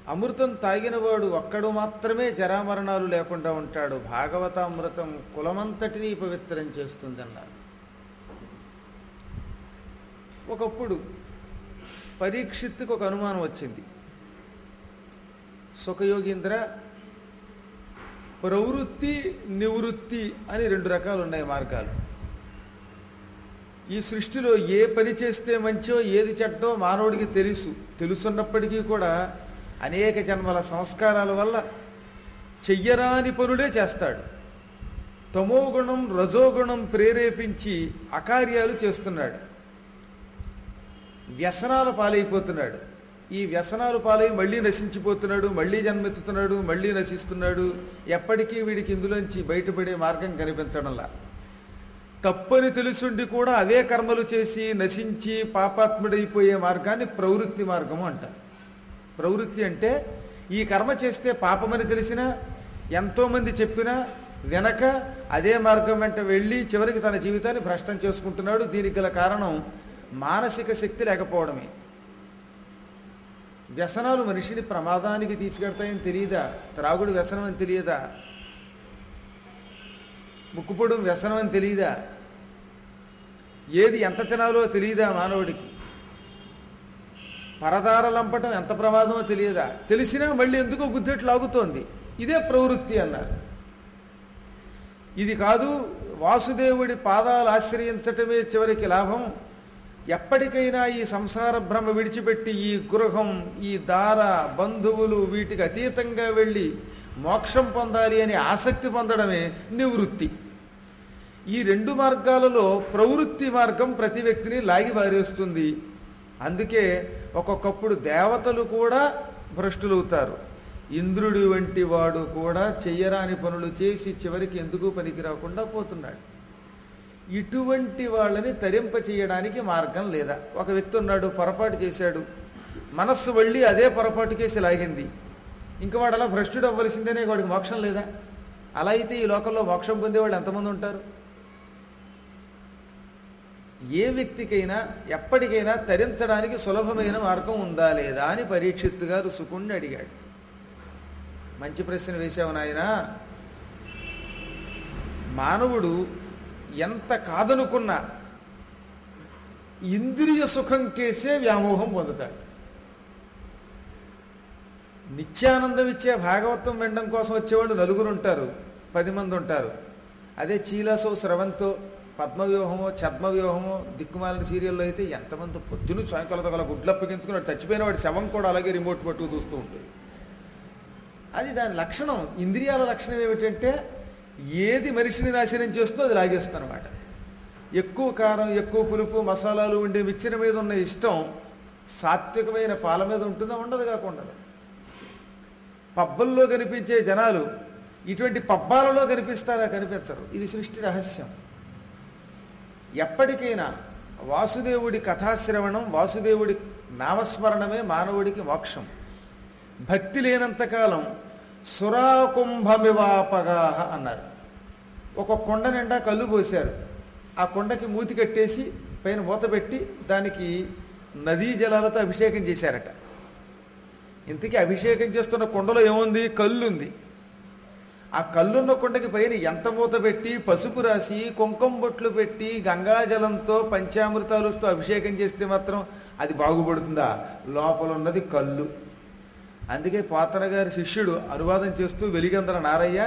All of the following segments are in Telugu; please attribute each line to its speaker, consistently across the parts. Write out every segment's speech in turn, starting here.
Speaker 1: అమృతం తాగినవాడు ఒక్కడు మాత్రమే జరామరణాలు లేకుండా ఉంటాడు భాగవతామృతం కులమంతటినీ పవిత్రం చేస్తుందన్నారు ఒకప్పుడు పరీక్షిత్తుకు ఒక అనుమానం వచ్చింది సుఖయోగీంద్ర ప్రవృత్తి నివృత్తి అని రెండు రకాలు ఉన్నాయి మార్గాలు ఈ సృష్టిలో ఏ పని చేస్తే మంచో ఏది చెడ్డో మానవుడికి తెలుసు తెలుసున్నప్పటికీ కూడా అనేక జన్మల సంస్కారాల వల్ల చెయ్యరాని పనులే చేస్తాడు తమోగుణం రజోగుణం ప్రేరేపించి అకార్యాలు చేస్తున్నాడు వ్యసనాల పాలైపోతున్నాడు ఈ వ్యసనాలు పాలై మళ్ళీ నశించిపోతున్నాడు మళ్ళీ జన్మెత్తుతున్నాడు మళ్ళీ నశిస్తున్నాడు ఎప్పటికీ వీడికి ఇందులోంచి బయటపడే మార్గం కనిపించడంలా తప్పని తెలుసుండి కూడా అవే కర్మలు చేసి నశించి పాపాత్ముడైపోయే మార్గాన్ని ప్రవృత్తి మార్గము అంటారు ప్రవృత్తి అంటే ఈ కర్మ చేస్తే పాపమని తెలిసినా ఎంతోమంది చెప్పినా వెనక అదే మార్గం వెంట వెళ్ళి చివరికి తన జీవితాన్ని భ్రష్టం చేసుకుంటున్నాడు దీనికి గల కారణం మానసిక శక్తి లేకపోవడమే వ్యసనాలు మనిషిని ప్రమాదానికి తీసుకెడతాయని తెలియదా త్రాగుడు వ్యసనం అని తెలియదా ముక్కుపొడం వ్యసనం అని తెలియదా ఏది ఎంత తినాలో తెలియదా మానవుడికి పరదార లంపటం ఎంత ప్రమాదమో తెలియదా తెలిసినా మళ్ళీ ఎందుకో గుద్దెట్లు లాగుతోంది ఇదే ప్రవృత్తి అన్నారు ఇది కాదు వాసుదేవుడి పాదాలు ఆశ్రయించటమే చివరికి లాభం ఎప్పటికైనా ఈ సంసార భ్రమ విడిచిపెట్టి ఈ గృహం ఈ దార బంధువులు వీటికి అతీతంగా వెళ్ళి మోక్షం పొందాలి అనే ఆసక్తి పొందడమే నివృత్తి ఈ రెండు మార్గాలలో ప్రవృత్తి మార్గం ప్రతి వ్యక్తిని లాగి పారేస్తుంది అందుకే ఒక్కొక్కప్పుడు దేవతలు కూడా భ్రష్టులవుతారు ఇంద్రుడి వంటి వాడు కూడా చెయ్యరాని పనులు చేసి చివరికి ఎందుకు పనికి రాకుండా పోతున్నాడు ఇటువంటి వాళ్ళని తరింప చేయడానికి మార్గం లేదా ఒక వ్యక్తి ఉన్నాడు పొరపాటు చేశాడు మనస్సు వెళ్ళి అదే పొరపాటు కేసి లాగింది ఇంక వాడు అలా భ్రష్టుడు అవ్వలసిందేనే వాడికి మోక్షం లేదా అలా అయితే ఈ లోకంలో మోక్షం పొందేవాళ్ళు ఎంతమంది ఉంటారు ఏ వ్యక్తికైనా ఎప్పటికైనా తరించడానికి సులభమైన మార్గం ఉందా లేదా అని పరీక్షిత్తు గారు సుకుణ్ణి అడిగాడు మంచి ప్రశ్న వేశావు నాయన మానవుడు ఎంత కాదనుకున్నా ఇంద్రియ సుఖం కేసే వ్యామోహం పొందుతాడు నిత్యానందం ఇచ్చే భాగవతం వినడం కోసం వచ్చేవాళ్ళు నలుగురు ఉంటారు పది మంది ఉంటారు అదే చీలాసో స్రవంతో పద్మవ్యూహమో ఛద్మవ్యూహమో దిక్కుమాలిన సీరియల్లో అయితే ఎంతమంది పొద్దున సాయంకాలంతో గల గుడ్లు అప్పగించుకున్నాడు చచ్చిపోయిన వాడి శవం కూడా అలాగే రిమోట్ పట్టుకు చూస్తూ ఉంటుంది అది దాని లక్షణం ఇంద్రియాల లక్షణం ఏమిటంటే ఏది మనిషిని నాశనం చేస్తుందో అది లాగేస్తుంది అనమాట ఎక్కువ కారం ఎక్కువ పులుపు మసాలాలు ఉండే మిక్చర్ మీద ఉన్న ఇష్టం సాత్వికమైన పాల మీద ఉంటుందా ఉండదు కాకుండా పబ్బల్లో కనిపించే జనాలు ఇటువంటి పబ్బాలలో కనిపిస్తారా కనిపించరు ఇది సృష్టి రహస్యం ఎప్పటికైనా వాసుదేవుడి కథాశ్రవణం వాసుదేవుడి నామస్మరణమే మానవుడికి మోక్షం భక్తి లేనంతకాలం సురాకుంభమివాపగా అన్నారు ఒక కొండ నిండా కళ్ళు పోశారు ఆ కొండకి మూతి కట్టేసి పైన మూత పెట్టి దానికి నదీ జలాలతో అభిషేకం చేశారట ఇంతకీ అభిషేకం చేస్తున్న కొండలో ఏముంది కళ్ళు ఉంది ఆ కళ్ళున్న కొండకి పైన ఎంత మూత పెట్టి పసుపు రాసి కుంకుమ బొట్లు పెట్టి గంగాజలంతో పంచామృతాలతో అభిషేకం చేస్తే మాత్రం అది బాగుపడుతుందా లోపల ఉన్నది కళ్ళు అందుకే పోతన గారి శిష్యుడు అనువాదం చేస్తూ వెలిగందల నారయ్య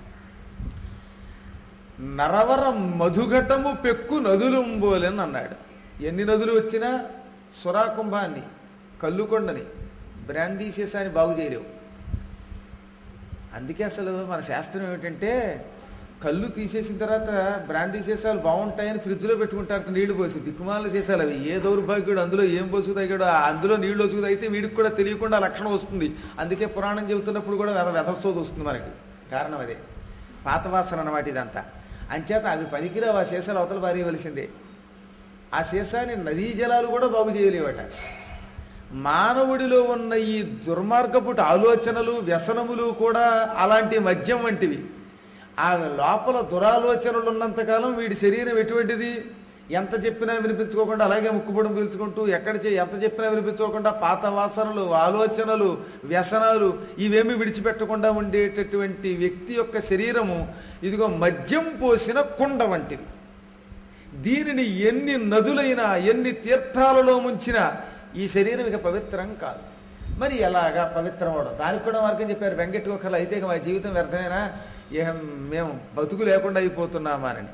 Speaker 1: నరవర మధుఘటము పెక్కు నదులుంబోలని అన్నాడు ఎన్ని నదులు వచ్చినా సురాకుంభాన్ని కల్లుకొండని బ్రాందీ సీసాని బాగు చేయలేవు అందుకే అసలు మన శాస్త్రం ఏమిటంటే కళ్ళు తీసేసిన తర్వాత బ్రాందీ సీసాలు బాగుంటాయని ఫ్రిడ్జ్లో పెట్టుకుంటారు నీళ్లు పోసి దిక్కుమాల సీసాలు అవి ఏ దౌర్భాగ్యుడు అందులో ఏం పోసుకు తగ్గాడు అందులో నీళ్లు వసుకు తగ్గితే వీడికి కూడా తెలియకుండా ఆ లక్షణం వస్తుంది అందుకే పురాణం చెబుతున్నప్పుడు కూడా వెధ వెధస్తోది వస్తుంది మనకి కారణం అదే పాత వాసన అన్నమాట ఇదంతా అంచేత అవి పనికిరావు ఆ సీసాలు అవతల పారేయవలసిందే ఆ సీసాని నదీ జలాలు కూడా బాగు చేయలేవట మానవుడిలో ఉన్న ఈ దుర్మార్గపు ఆలోచనలు వ్యసనములు కూడా అలాంటి మద్యం వంటివి ఆ లోపల దురాలోచనలు ఉన్నంతకాలం వీడి శరీరం ఎటువంటిది ఎంత చెప్పినా వినిపించుకోకుండా అలాగే ముక్కుపొడం పీల్చుకుంటూ ఎక్కడ చే ఎంత చెప్పినా వినిపించుకోకుండా పాత వాసనలు ఆలోచనలు వ్యసనాలు ఇవేమీ విడిచిపెట్టకుండా ఉండేటటువంటి వ్యక్తి యొక్క శరీరము ఇదిగో మద్యం పోసిన కుండ వంటిది దీనిని ఎన్ని నదులైనా ఎన్ని తీర్థాలలో ముంచినా ఈ శరీరం ఇక పవిత్రం కాదు మరి ఎలాగా పవిత్రం అవడం దానికి కూడా మార్గం చెప్పారు వెంకట ఒకళ్ళు అయితే ఇక మా జీవితం వ్యర్థమేనా ఏం మేము బతుకు లేకుండా అయిపోతున్నామానని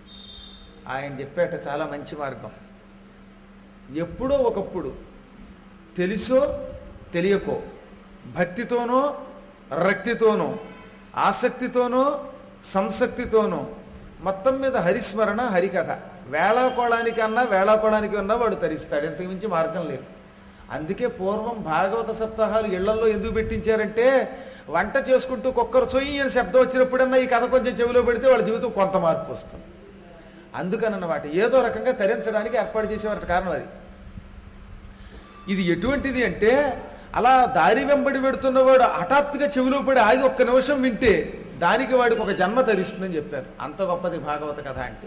Speaker 1: ఆయన చెప్పేట చాలా మంచి మార్గం ఎప్పుడో ఒకప్పుడు తెలుసో తెలియకో భక్తితోనో రక్తితోనో ఆసక్తితోనో సంసక్తితోనో మొత్తం మీద హరిస్మరణ హరికథ వేళాకోళానికి అన్నా వేళాకోళానికి అన్నా వాడు తరిస్తాడు ఇంతకు మించి మార్గం లేదు అందుకే పూర్వం భాగవత సప్తాహాలు ఇళ్లలో ఎందుకు పెట్టించారంటే వంట చేసుకుంటూ కుక్కరు సొయ్యి అని శబ్దం వచ్చినప్పుడన్నా ఈ కథ కొంచెం చెవిలో పెడితే వాళ్ళ జీవితం కొంత మార్పు వస్తుంది అందుకనన్నమాట ఏదో రకంగా తరించడానికి ఏర్పాటు చేసేవారి కారణం అది ఇది ఎటువంటిది అంటే అలా దారి వెంబడి పెడుతున్నవాడు హఠాత్తుగా చెవిలో పడి ఆగి ఒక్క నిమిషం వింటే దానికి వాడికి ఒక జన్మ తరిస్తుందని చెప్పారు అంత గొప్పది భాగవత కథ అంటే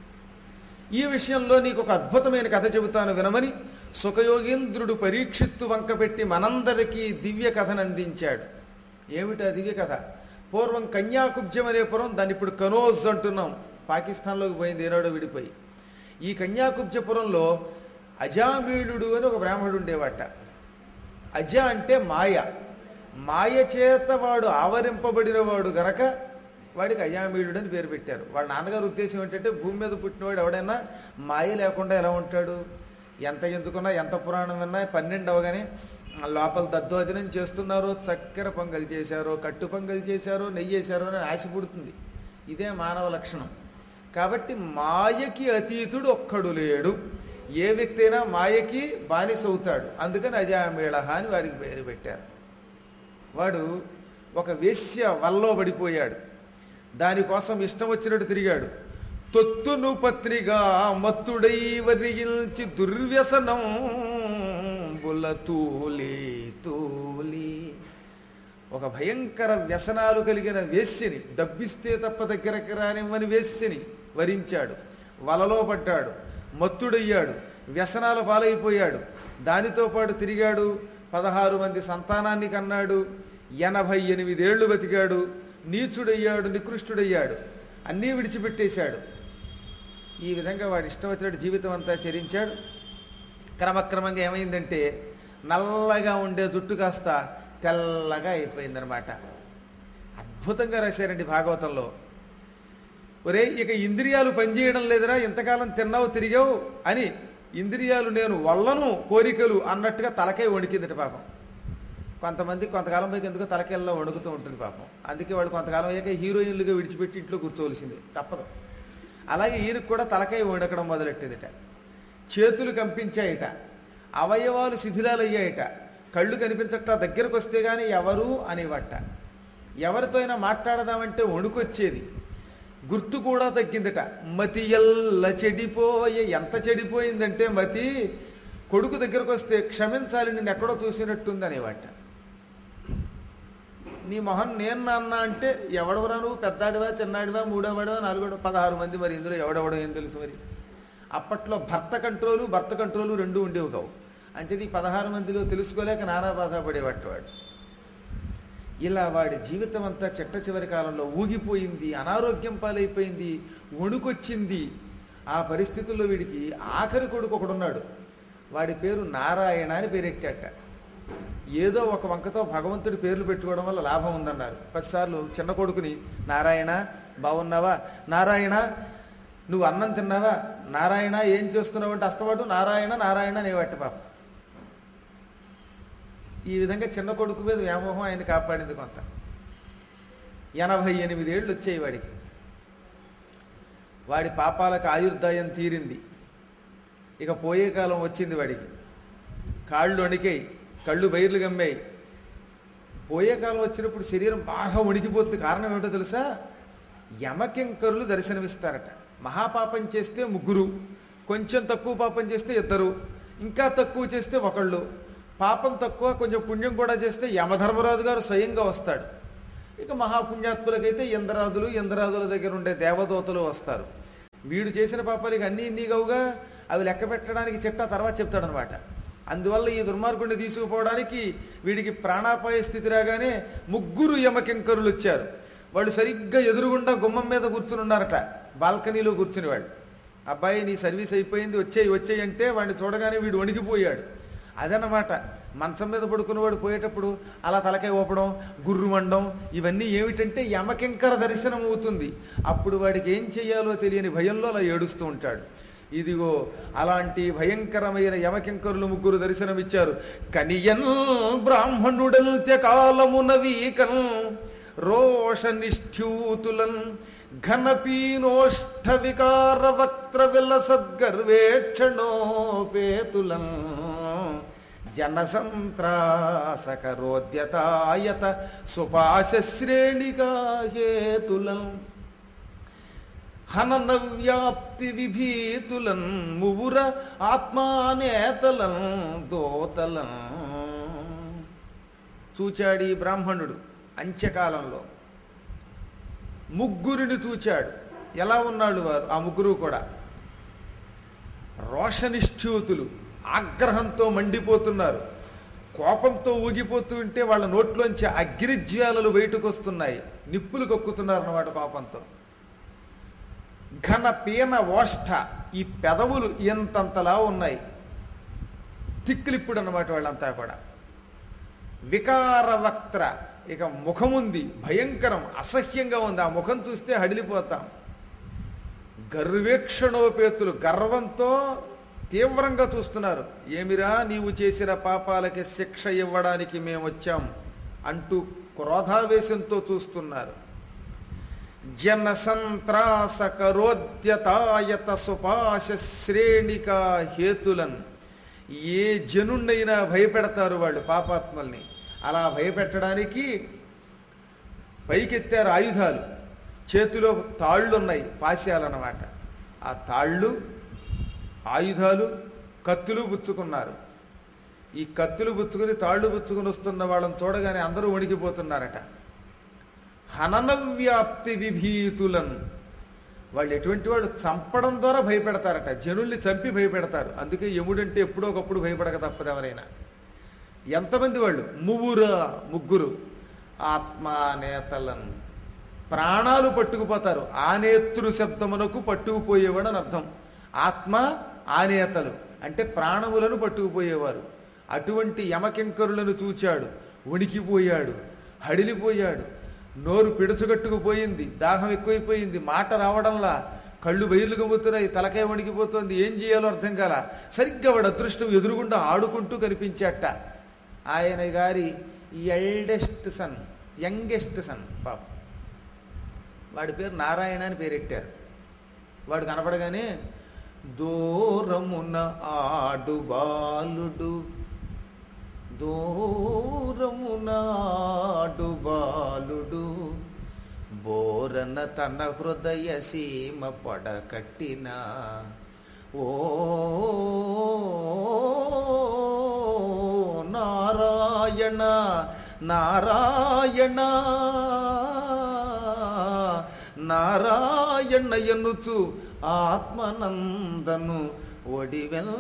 Speaker 1: ఈ విషయంలో నీకు ఒక అద్భుతమైన కథ చెబుతాను వినమని సుఖయోగేంద్రుడు పరీక్షిత్తు వంకపెట్టి మనందరికీ దివ్య కథను అందించాడు ఏమిటా దివ్య కథ పూర్వం కన్యాకుబ్జం అనే పురం దాన్ని ఇప్పుడు కనోజ్ అంటున్నాం పాకిస్తాన్లోకి పోయింది ఏనాడో విడిపోయి ఈ కన్యాకుబ్జపురంలో అజామీళుడు అని ఒక బ్రాహ్మణుడు ఉండేవాట అజ అంటే మాయ మాయ చేత వాడు ఆవరింపబడిన వాడు గనక వాడికి అజామీళుడు అని పేరు పెట్టారు వాళ్ళ నాన్నగారు ఉద్దేశం ఏంటంటే భూమి మీద పుట్టినవాడు ఎవడైనా మాయ లేకుండా ఎలా ఉంటాడు ఎంత ఎంచుకున్నా ఎంత పురాణం విన్నా పన్నెండు అవగానే లోపల దద్దోజనం చేస్తున్నారో చక్కెర పొంగల్ చేశారో కట్టు పొంగల్ చేశారో నెయ్యి వేశారో అని ఆశ పుడుతుంది ఇదే మానవ లక్షణం కాబట్టి మాయకి అతీతుడు ఒక్కడు లేడు ఏ వ్యక్తి అయినా మాయకి బానిస అవుతాడు అందుకని అజామేళ అని వాడికి పేరు పెట్టారు వాడు ఒక వేశ్య వల్లో పడిపోయాడు దానికోసం ఇష్టం వచ్చినట్టు తిరిగాడు తొత్తును పత్రిగా మత్తుడై వరిగిల్చి దుర్వ్యసనం బుల తూలి తూలి ఒక భయంకర వ్యసనాలు కలిగిన వేశ్యని డబ్బిస్తే తప్ప దగ్గరకు రానివ్వని వేశ్యని వరించాడు వలలో పడ్డాడు మత్తుడయ్యాడు వ్యసనాల పాలైపోయాడు దానితో పాటు తిరిగాడు పదహారు మంది సంతానాన్ని కన్నాడు ఎనభై ఎనిమిదేళ్లు బతికాడు నీచుడయ్యాడు నికృష్టుడయ్యాడు అన్నీ విడిచిపెట్టేశాడు ఈ విధంగా వాడు ఇష్టం వచ్చినట్టు జీవితం అంతా చరించాడు క్రమక్రమంగా ఏమైందంటే నల్లగా ఉండే జుట్టు కాస్త తెల్లగా అయిపోయిందనమాట అద్భుతంగా రాశారండి భాగవతంలో ఒరే ఇక ఇంద్రియాలు పనిచేయడం లేదురా ఇంతకాలం తిన్నావు తిరిగావు అని ఇంద్రియాలు నేను వల్లను కోరికలు అన్నట్టుగా తలకాయ వణికిందట పాపం కొంతమంది కొంతకాలం పైకి ఎందుకో తలకెళ్ళలో వణుకుతూ ఉంటుంది పాపం అందుకే వాళ్ళు కొంతకాలం అయ్యాక హీరోయిన్లుగా విడిచిపెట్టి ఇంట్లో కూర్చోవలసిందే తప్పదు అలాగే ఈయనకు కూడా తలకాయ వణకడం మొదలెట్టిందిట చేతులు కంపించాయిట అవయవాలు శిథిలాలయ్యాయిట కళ్ళు కనిపించట దగ్గరకు వస్తే గాని ఎవరు అనేవట ఎవరితో అయినా మాట్లాడదామంటే వణుకొచ్చేది గుర్తు కూడా తగ్గిందట మతి ఎల్ల చెడిపోయే ఎంత చెడిపోయిందంటే మతి కొడుకు దగ్గరకు వస్తే క్షమించాలి నేను ఎక్కడో చూసినట్టుంది అనేవాట నీ మొహన్ నేను నాన్న అంటే ఎవడవరా నువ్వు పెద్దాడివా చిన్నాడివా మూడోవాడివా నాలుగోడో పదహారు మంది మరి ఇందులో ఎవడెవడో ఏం తెలుసు మరి అప్పట్లో భర్త కంట్రోలు భర్త కంట్రోలు రెండు ఉండేవి కావు అంచేది ఈ పదహారు మందిలో తెలుసుకోలేక నానా బాధపడేవాడు వాడు ఇలా వాడి జీవితం అంతా చెట్ట చివరి కాలంలో ఊగిపోయింది అనారోగ్యం పాలైపోయింది వణుకొచ్చింది ఆ పరిస్థితుల్లో వీడికి ఆఖరి కొడుకు ఒకడున్నాడు వాడి పేరు నారాయణ అని పేరెట్టాట ఏదో ఒక వంకతో భగవంతుడి పేర్లు పెట్టుకోవడం వల్ల లాభం ఉందన్నారు పదిసార్లు చిన్న కొడుకుని నారాయణ బాగున్నావా నారాయణ నువ్వు అన్నం తిన్నావా నారాయణ ఏం చేస్తున్నావు అంటే అస్తవాడు నారాయణ నారాయణ అనేవాట పాప ఈ విధంగా చిన్న కొడుకు మీద వ్యామోహం ఆయన కాపాడింది కొంత ఎనభై ఎనిమిదేళ్ళు వచ్చాయి వాడికి వాడి పాపాలకు ఆయుర్దాయం తీరింది ఇక పోయే కాలం వచ్చింది వాడికి కాళ్ళు వణికాయి కళ్ళు బైర్లు గమ్మాయి పోయే కాలం వచ్చినప్పుడు శరీరం బాగా వణికిపోతుంది కారణం ఏమిటో తెలుసా యమకింకరులు దర్శనమిస్తారట మహాపాపం చేస్తే ముగ్గురు కొంచెం తక్కువ పాపం చేస్తే ఇద్దరు ఇంకా తక్కువ చేస్తే ఒకళ్ళు పాపం తక్కువ కొంచెం పుణ్యం కూడా చేస్తే యమధర్మరాజు గారు స్వయంగా వస్తాడు ఇక మహాపుణ్యాత్ములకైతే ఇంద్రాదులు ఇంద్రాదుల దగ్గర ఉండే దేవదూతలు వస్తారు వీడు చేసిన పాపాలకి అన్నీ ఇన్ని గవుగా అవి లెక్క పెట్టడానికి చిట్టా తర్వాత చెప్తాడనమాట అందువల్ల ఈ దుర్మార్గుడిని తీసుకుపోవడానికి వీడికి ప్రాణాపాయ స్థితి రాగానే ముగ్గురు యమకింకరులు వచ్చారు వాళ్ళు సరిగ్గా ఎదురుగుండా గుమ్మం మీద కూర్చుని ఉన్నారట బాల్కనీలో కూర్చుని వాళ్ళు అబ్బాయి నీ సర్వీస్ అయిపోయింది వచ్చేయి వచ్చేయి అంటే వాడిని చూడగానే వీడు వణికిపోయాడు అదనమాట మంచం మీద పడుకున్నవాడు పోయేటప్పుడు అలా తలకాయ ఊపడం గుర్రు మండం ఇవన్నీ ఏమిటంటే యమకింకర దర్శనం అవుతుంది అప్పుడు వాడికి ఏం చెయ్యాలో తెలియని భయంలో అలా ఏడుస్తూ ఉంటాడు ఇదిగో అలాంటి భయంకరమైన యమకింకరులు ముగ్గురు దర్శనమిచ్చారు కనియన్ బ్రాహ్మణుడల్త్య కాలమున వీకన్ రోష నిష్ఠ్యూతులన్ ఘనపీనోష్ఠ వికార వక్త్ర విలసద్గర్వేక్షణోపేతులన్ జనసంత్రాసకరోద్యతాయత సుపాశ శ్రేణికా హేతులం హనన వ్యాప్తి విభీతులం మువుర ఆత్మానేతలం దోతలం చూచాడు ఈ బ్రాహ్మణుడు అంత్యకాలంలో ముగ్గురిని చూచాడు ఎలా ఉన్నాడు వారు ఆ ముగ్గురు కూడా రోషనిష్ఠ్యూతులు ఆగ్రహంతో మండిపోతున్నారు కోపంతో ఊగిపోతూ ఉంటే వాళ్ళ నోట్లోంచి అగ్నిజ్వాలలు బయటకు వస్తున్నాయి నిప్పులు కక్కుతున్నారు అన్నమాట కోపంతో ఘన పీన ఓష్ఠ ఈ పెదవులు ఎంతంతలా ఉన్నాయి తిక్కులిప్పుడు అన్నమాట వాళ్ళంతా కూడా వికార వక్త్ర ఇక ముఖం ఉంది భయంకరం అసహ్యంగా ఉంది ఆ ముఖం చూస్తే హడిలిపోతాం గర్వేక్షణోపేతులు గర్వంతో తీవ్రంగా చూస్తున్నారు ఏమిరా నీవు చేసిన పాపాలకి శిక్ష ఇవ్వడానికి మేము వచ్చాం అంటూ క్రోధావేశంతో చూస్తున్నారు జన సంత్రాసకరోద్యతాయత సుపాశ శ్రేణిక హేతులన్ ఏ జనుణ్ణైనా భయపెడతారు వాళ్ళు పాపాత్మల్ని అలా భయపెట్టడానికి పైకెత్తారు ఆయుధాలు చేతిలో తాళ్ళు ఉన్నాయి పాశాలన్నమాట ఆ తాళ్ళు ఆయుధాలు కత్తులు పుచ్చుకున్నారు ఈ కత్తులు పుచ్చుకుని తాళ్ళు పుచ్చుకుని వస్తున్న వాళ్ళని చూడగానే అందరూ వణికిపోతున్నారట హనన వ్యాప్తి విభీతులను వాళ్ళు ఎటువంటి వాళ్ళు చంపడం ద్వారా భయపెడతారట జనుల్ని చంపి భయపెడతారు అందుకే యముడంటే ఎప్పుడో ఒకప్పుడు భయపడక తప్పదు ఎవరైనా ఎంతమంది వాళ్ళు ముగ్గురు ముగ్గురు ఆత్మానేతలను ప్రాణాలు పట్టుకుపోతారు ఆనేత్రు శబ్దమునకు పట్టుకుపోయేవాడు అని అర్థం ఆత్మ ఆనేతలు అంటే ప్రాణములను పట్టుకుపోయేవారు అటువంటి యమకింకరులను చూచాడు వణికిపోయాడు హడిలిపోయాడు నోరు పిడుచుగట్టుకుపోయింది దాహం ఎక్కువైపోయింది మాట రావడంలా కళ్ళు బయలు గమ్ముతున్నాయి తలకాయ వణికిపోతుంది ఏం చేయాలో అర్థం కాల సరిగ్గా వాడు అదృష్టం ఎదురుగుండా ఆడుకుంటూ కనిపించాట ఆయన గారి ఎల్డెస్ట్ సన్ యంగెస్ట్ సన్ పాప వాడి పేరు నారాయణ అని పేరెట్టారు వాడు కనపడగానే దూరమున ఆడు బాలుడు దూరమున ఆడు బాలుడు బోరన తన హృదయ సీమ పడకట్టిన ఓ నారాయణ నారాయణ నారాయణ ఎన్నుచు ఆత్మనందను ఒడివెల్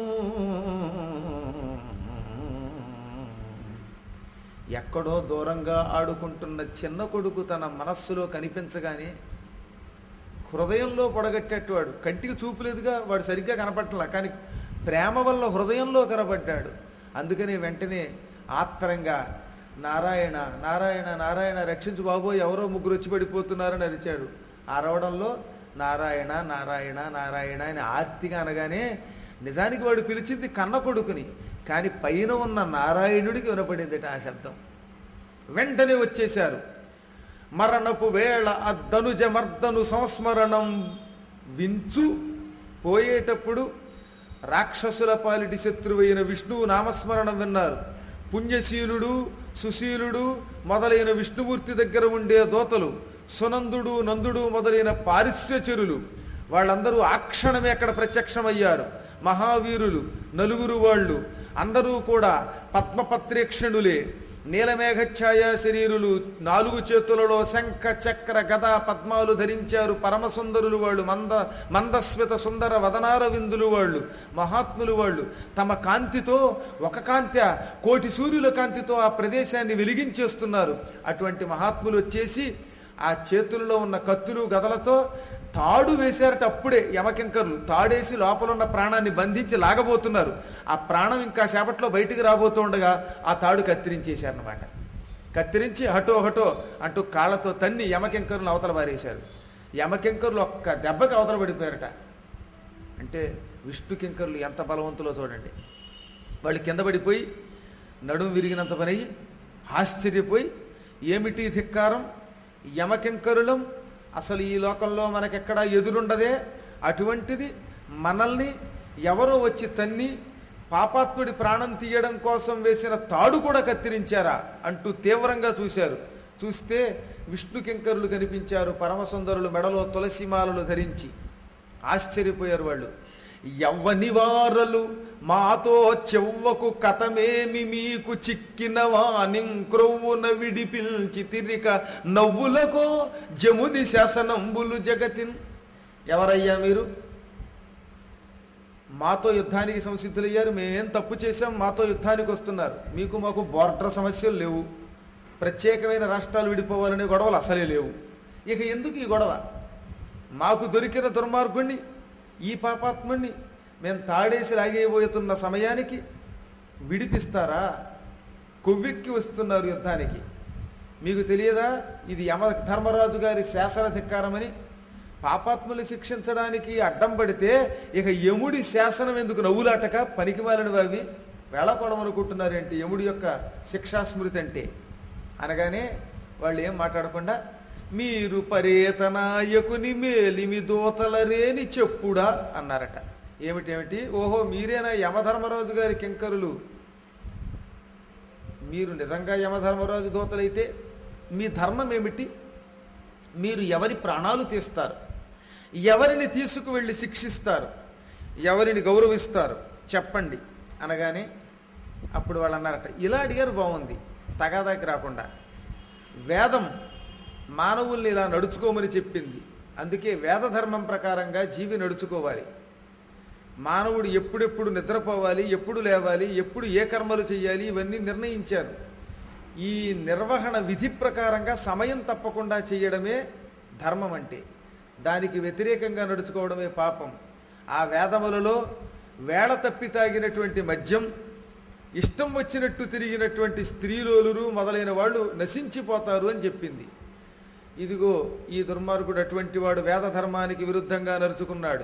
Speaker 1: ఎక్కడో దూరంగా ఆడుకుంటున్న చిన్న కొడుకు తన మనస్సులో కనిపించగానే హృదయంలో పొడగట్టేటవాడు కంటికి చూపులేదుగా వాడు సరిగ్గా కనపట్టలా కానీ ప్రేమ వల్ల హృదయంలో కనబడ్డాడు అందుకని వెంటనే ఆత్రంగా నారాయణ నారాయణ నారాయణ రక్షించు బాబోయ్ ఎవరో ముగ్గురు వచ్చి పడిపోతున్నారని అరిచాడు అరవడంలో నారాయణ నారాయణ నారాయణ అని ఆర్తిగా అనగానే నిజానికి వాడు పిలిచింది కన్న కొడుకుని కానీ పైన ఉన్న నారాయణుడికి వినపడిందట ఆ శబ్దం వెంటనే వచ్చేశారు మరణపు వేళ అద్దనుజ మర్దను సంస్మరణం వించు పోయేటప్పుడు రాక్షసుల పాలిటి శత్రువైన విష్ణువు నామస్మరణం విన్నారు పుణ్యశీలుడు సుశీలుడు మొదలైన విష్ణుమూర్తి దగ్గర ఉండే దోతలు సునందుడు నందుడు మొదలైన పారిశ్యచరులు వాళ్ళందరూ ఆ క్షణమే అక్కడ ప్రత్యక్షమయ్యారు మహావీరులు నలుగురు వాళ్ళు అందరూ కూడా పద్మపత్రేక్షణులే నీలమేఘఛాయ శరీరులు నాలుగు చేతులలో శంఖ చక్ర గద పద్మాలు ధరించారు పరమ సుందరులు వాళ్ళు మంద మందస్మిత సుందర వదనార విందులు వాళ్ళు మహాత్ములు వాళ్ళు తమ కాంతితో ఒక కాంత్య కోటి సూర్యుల కాంతితో ఆ ప్రదేశాన్ని వెలిగించేస్తున్నారు అటువంటి మహాత్ములు వచ్చేసి ఆ చేతుల్లో ఉన్న కత్తులు గదలతో తాడు వేశారట అప్పుడే యమకింకర్లు తాడేసి లోపల ఉన్న ప్రాణాన్ని బంధించి లాగబోతున్నారు ఆ ప్రాణం ఇంకా సేపట్లో బయటికి రాబోతుండగా ఆ తాడు కత్తిరించేశారనమాట కత్తిరించి హటో హటో అంటూ కాళ్ళతో తన్ని యమకింకరులు అవతల పారేశారు యమకింకరులు ఒక్క దెబ్బకి అవతల పడిపోయారట అంటే విష్ణు కింకరులు ఎంత బలవంతులో చూడండి వాళ్ళు కింద పడిపోయి నడుము విరిగినంత పని అయ్యి ఆశ్చర్యపోయి ఏమిటి ధిక్కారం యమకింకరులం అసలు ఈ లోకంలో మనకెక్కడా ఎదురుండదే అటువంటిది మనల్ని ఎవరో వచ్చి తన్ని పాపాత్ముడి ప్రాణం తీయడం కోసం వేసిన తాడు కూడా కత్తిరించారా అంటూ తీవ్రంగా చూశారు చూస్తే విష్ణు కింకరులు కనిపించారు పరమసుందరులు మెడలో తులసిమాలలు ధరించి ఆశ్చర్యపోయారు వాళ్ళు యవ్వనివారలు మాతో చెవ్వకు కథమేమి మీకు చిక్కిన వాణిం క్రొవ్వున విడిపిల్చి తిరిక నవ్వులకో జముని శాసనంబులు జగతిన్ ఎవరయ్యా మీరు మాతో యుద్ధానికి సంసిద్ధులయ్యారు మేమేం తప్పు చేశాం మాతో యుద్ధానికి వస్తున్నారు మీకు మాకు బోర్డర్ సమస్యలు లేవు ప్రత్యేకమైన రాష్ట్రాలు విడిపోవాలనే గొడవలు అసలే లేవు ఇక ఎందుకు ఈ గొడవ మాకు దొరికిన దుర్మార్గుణ్ణి ఈ పాపాత్ముణ్ణి మేము తాడేసి లాగేయబోతున్న సమయానికి విడిపిస్తారా కొవ్వెక్కి వస్తున్నారు యుద్ధానికి మీకు తెలియదా ఇది యమ ధర్మరాజు గారి శాసన ధిక్కారమని పాపాత్ములు శిక్షించడానికి అడ్డం పడితే ఇక యముడి శాసనం ఎందుకు నవ్వులాటక పనికి మాలినవి అవి వేళకోవడం అనుకుంటున్నారేంటి యముడి యొక్క శిక్షాస్మృతి అంటే అనగానే వాళ్ళు ఏం మాట్లాడకుండా మీరు పరేతనాయకుని మేలిమి దోతలరేని చెప్పుడా అన్నారట ఏమిటేమిటి ఓహో మీరేనా యమధర్మరాజు గారి కింకరులు మీరు నిజంగా యమధర్మరాజు దోతలైతే మీ ధర్మం ఏమిటి మీరు ఎవరి ప్రాణాలు తీస్తారు ఎవరిని తీసుకువెళ్ళి శిక్షిస్తారు ఎవరిని గౌరవిస్తారు చెప్పండి అనగానే అప్పుడు వాళ్ళు అన్నారట ఇలా అడిగారు బాగుంది తగాదాకి రాకుండా వేదం మానవుల్ని ఇలా నడుచుకోమని చెప్పింది అందుకే వేద ధర్మం ప్రకారంగా జీవి నడుచుకోవాలి మానవుడు ఎప్పుడెప్పుడు నిద్రపోవాలి ఎప్పుడు లేవాలి ఎప్పుడు ఏ కర్మలు చేయాలి ఇవన్నీ నిర్ణయించారు ఈ నిర్వహణ విధి ప్రకారంగా సమయం తప్పకుండా చేయడమే ధర్మం అంటే దానికి వ్యతిరేకంగా నడుచుకోవడమే పాపం ఆ వేదములలో వేళ తప్పి తాగినటువంటి మద్యం ఇష్టం వచ్చినట్టు తిరిగినటువంటి స్త్రీలోలురు మొదలైన వాళ్ళు నశించిపోతారు అని చెప్పింది ఇదిగో ఈ దుర్మార్గుడు అటువంటి వాడు వేద ధర్మానికి విరుద్ధంగా నడుచుకున్నాడు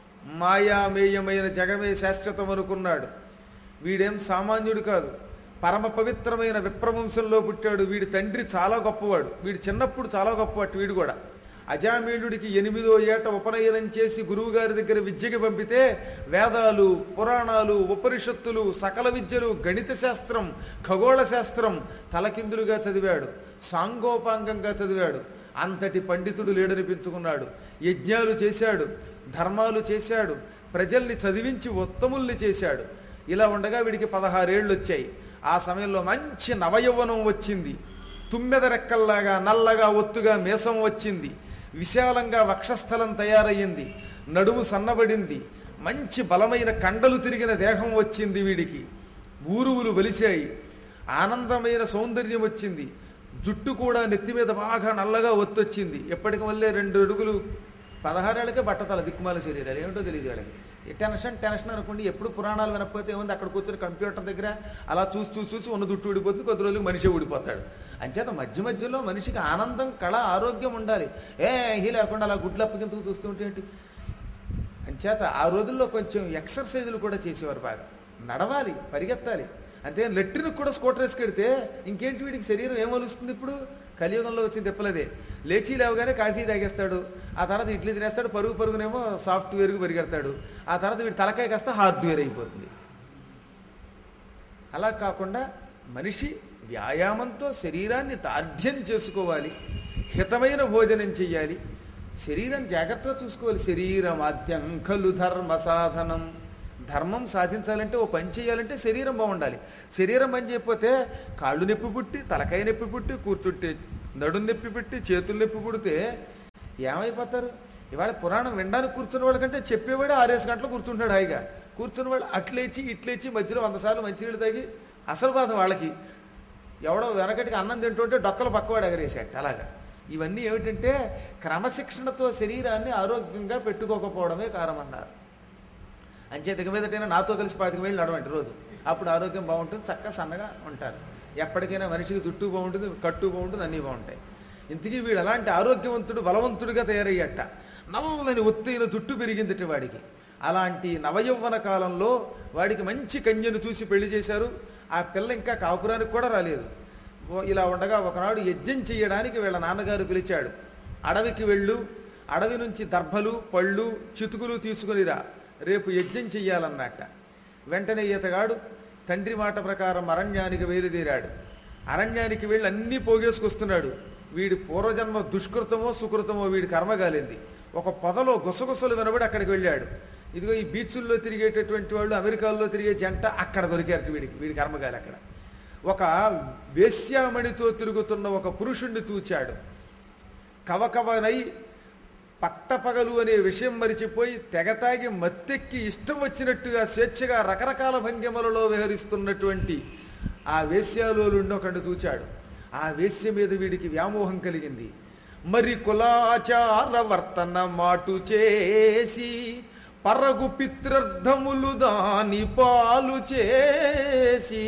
Speaker 1: మాయామేయమైన జగమే శాశ్వతం అనుకున్నాడు వీడేం సామాన్యుడు కాదు పరమ పవిత్రమైన విప్రవంశంలో పుట్టాడు వీడి తండ్రి చాలా గొప్పవాడు వీడు చిన్నప్పుడు చాలా గొప్పవాడు వీడు కూడా అజామీళుడికి ఎనిమిదో ఏట ఉపనయనం చేసి గురువుగారి దగ్గర విద్యకి పంపితే వేదాలు పురాణాలు ఉపనిషత్తులు సకల విద్యలు గణిత శాస్త్రం ఖగోళ శాస్త్రం తలకిందులుగా చదివాడు సాంగోపాంగంగా చదివాడు అంతటి పండితుడు లేడనిపించుకున్నాడు యజ్ఞాలు చేశాడు ధర్మాలు చేశాడు ప్రజల్ని చదివించి ఉత్తముల్ని చేశాడు ఇలా ఉండగా వీడికి పదహారేళ్ళు వచ్చాయి ఆ సమయంలో మంచి నవయౌవనం వచ్చింది తుమ్మెద రెక్కల్లాగా నల్లగా ఒత్తుగా మీసం వచ్చింది విశాలంగా వక్షస్థలం తయారయ్యింది నడుము సన్నబడింది మంచి బలమైన కండలు తిరిగిన దేహం వచ్చింది వీడికి ఊరువులు బలిశాయి ఆనందమైన సౌందర్యం వచ్చింది జుట్టు కూడా నెత్తి మీద బాగా నల్లగా ఒత్తొచ్చింది ఎప్పటికి వల్లే రెండు అడుగులు పదహారేళ్ళకే బట్టతల దిక్కుమాల శరీరాలు ఏమిటో తెలియదు వాళ్ళకి ఈ టెన్షన్ టెన్షన్ అనుకోండి ఎప్పుడు పురాణాలు వినకపోతే ఏముంది అక్కడ కూర్చొని కంప్యూటర్ దగ్గర అలా చూసి చూసి చూసి ఉన్న జుట్టు ఊడిపోతుంది కొద్ది రోజులకు మనిషి ఊడిపోతాడు అంచేత మధ్య మధ్యలో మనిషికి ఆనందం కళ ఆరోగ్యం ఉండాలి ఏ హీ లేకుండా అలా గుడ్లు అప్పగించుకు చూస్తుంటే ఏంటి అంచేత ఆ రోజుల్లో కొంచెం ఎక్సర్సైజులు కూడా చేసేవారు బాగా నడవాలి పరిగెత్తాలి అంతే లెట్రిన్ కూడా స్కూటర్ వేసుకెడితే ఇంకేంటి వీడికి శరీరం ఏమలుస్తుంది ఇప్పుడు కలియుగంలో వచ్చింది తిప్పలేదే లేచి లేవగానే కాఫీ తాగేస్తాడు ఆ తర్వాత ఇడ్లీ తినేస్తాడు పరుగు పరుగునేమో సాఫ్ట్వేర్కి పరిగెడతాడు ఆ తర్వాత వీడి తలకాయ కాస్త హార్డ్వేర్ అయిపోతుంది అలా కాకుండా మనిషి వ్యాయామంతో శరీరాన్ని దార్ఢ్యం చేసుకోవాలి హితమైన భోజనం చెయ్యాలి శరీరం జాగ్రత్తగా చూసుకోవాలి శరీరం ఆద్యం ఖలు ధర్మ సాధనం ధర్మం సాధించాలంటే ఓ పని చేయాలంటే శరీరం బాగుండాలి శరీరం పని చేయకపోతే కాళ్ళు నొప్పి పుట్టి తలకాయ నొప్పి పుట్టి కూర్చుంటే నడుం నొప్పి పెట్టి చేతులు నొప్పి పుడితే ఏమైపోతారు ఇవాళ పురాణం వినడానికి కూర్చున్న వాళ్ళకంటే చెప్పేవాడు ఆరేసి గంటలు కూర్చుంటాడు హాయిగా కూర్చున్న వాళ్ళు అట్లేచి ఇట్లేచి మధ్యలో వంద సార్లు మంచినీళ్ళు తాగి అసలు బాధ వాళ్ళకి ఎవడో వెనకటికి అన్నం తింటుంటే డొక్కలు పక్కవాడు ఎగరేసాట అలాగా ఇవన్నీ ఏమిటంటే క్రమశిక్షణతో శరీరాన్ని ఆరోగ్యంగా పెట్టుకోకపోవడమే కారణమన్నారు అంచేత ఇక మీదటైనా నాతో కలిసి పాతిక వేలు నడవండి రోజు అప్పుడు ఆరోగ్యం బాగుంటుంది చక్కగా సన్నగా ఉంటారు ఎప్పటికైనా మనిషికి జుట్టు బాగుంటుంది కట్టు బాగుంటుంది అన్నీ బాగుంటాయి ఇంతకీ వీడు అలాంటి ఆరోగ్యవంతుడు బలవంతుడిగా తయారయ్యట నల్లని ఒత్తైన జుట్టు పెరిగిందిట వాడికి అలాంటి నవయౌవన కాలంలో వాడికి మంచి కన్యను చూసి పెళ్లి చేశారు ఆ పిల్ల ఇంకా కాపురానికి కూడా రాలేదు ఓ- ఇలా ఉండగా ఒకనాడు యజ్ఞం చేయడానికి వీళ్ళ నాన్నగారు పిలిచాడు అడవికి వెళ్ళు అడవి నుంచి దర్భలు పళ్ళు చితుకులు తీసుకునిరా రేపు యజ్ఞం చెయ్యాలన్నట్ట వెంటనే ఈతగాడు తండ్రి మాట ప్రకారం అరణ్యానికి బయలుదేరాడు అరణ్యానికి వెళ్ళి అన్నీ పోగేసుకొస్తున్నాడు వీడి పూర్వజన్మ దుష్కృతమో సుకృతమో వీడి కర్మగాలింది ఒక పొదలో గుసగుసలు వినబడి అక్కడికి వెళ్ళాడు ఇదిగో ఈ బీచ్ల్లో తిరిగేటటువంటి వాళ్ళు అమెరికాలో తిరిగే జంట అక్కడ దొరికారు వీడికి వీడి కర్మగాలి అక్కడ ఒక వేశ్యామణితో తిరుగుతున్న ఒక పురుషుణ్ణి చూచాడు కవకవనై పట్టపగలు అనే విషయం మరిచిపోయి తెగతాగి మత్తెక్కి ఇష్టం వచ్చినట్టుగా స్వేచ్ఛగా రకరకాల భంగిమలలో విహరిస్తున్నటువంటి ఆ వేశ్యాలోలుండి ఒకడు చూచాడు ఆ వేశ్య మీద వీడికి వ్యామోహం కలిగింది మరి కులాచార వర్తన మాటు చేసి పరగు పిత్రర్థములు దాని పాలు చేసి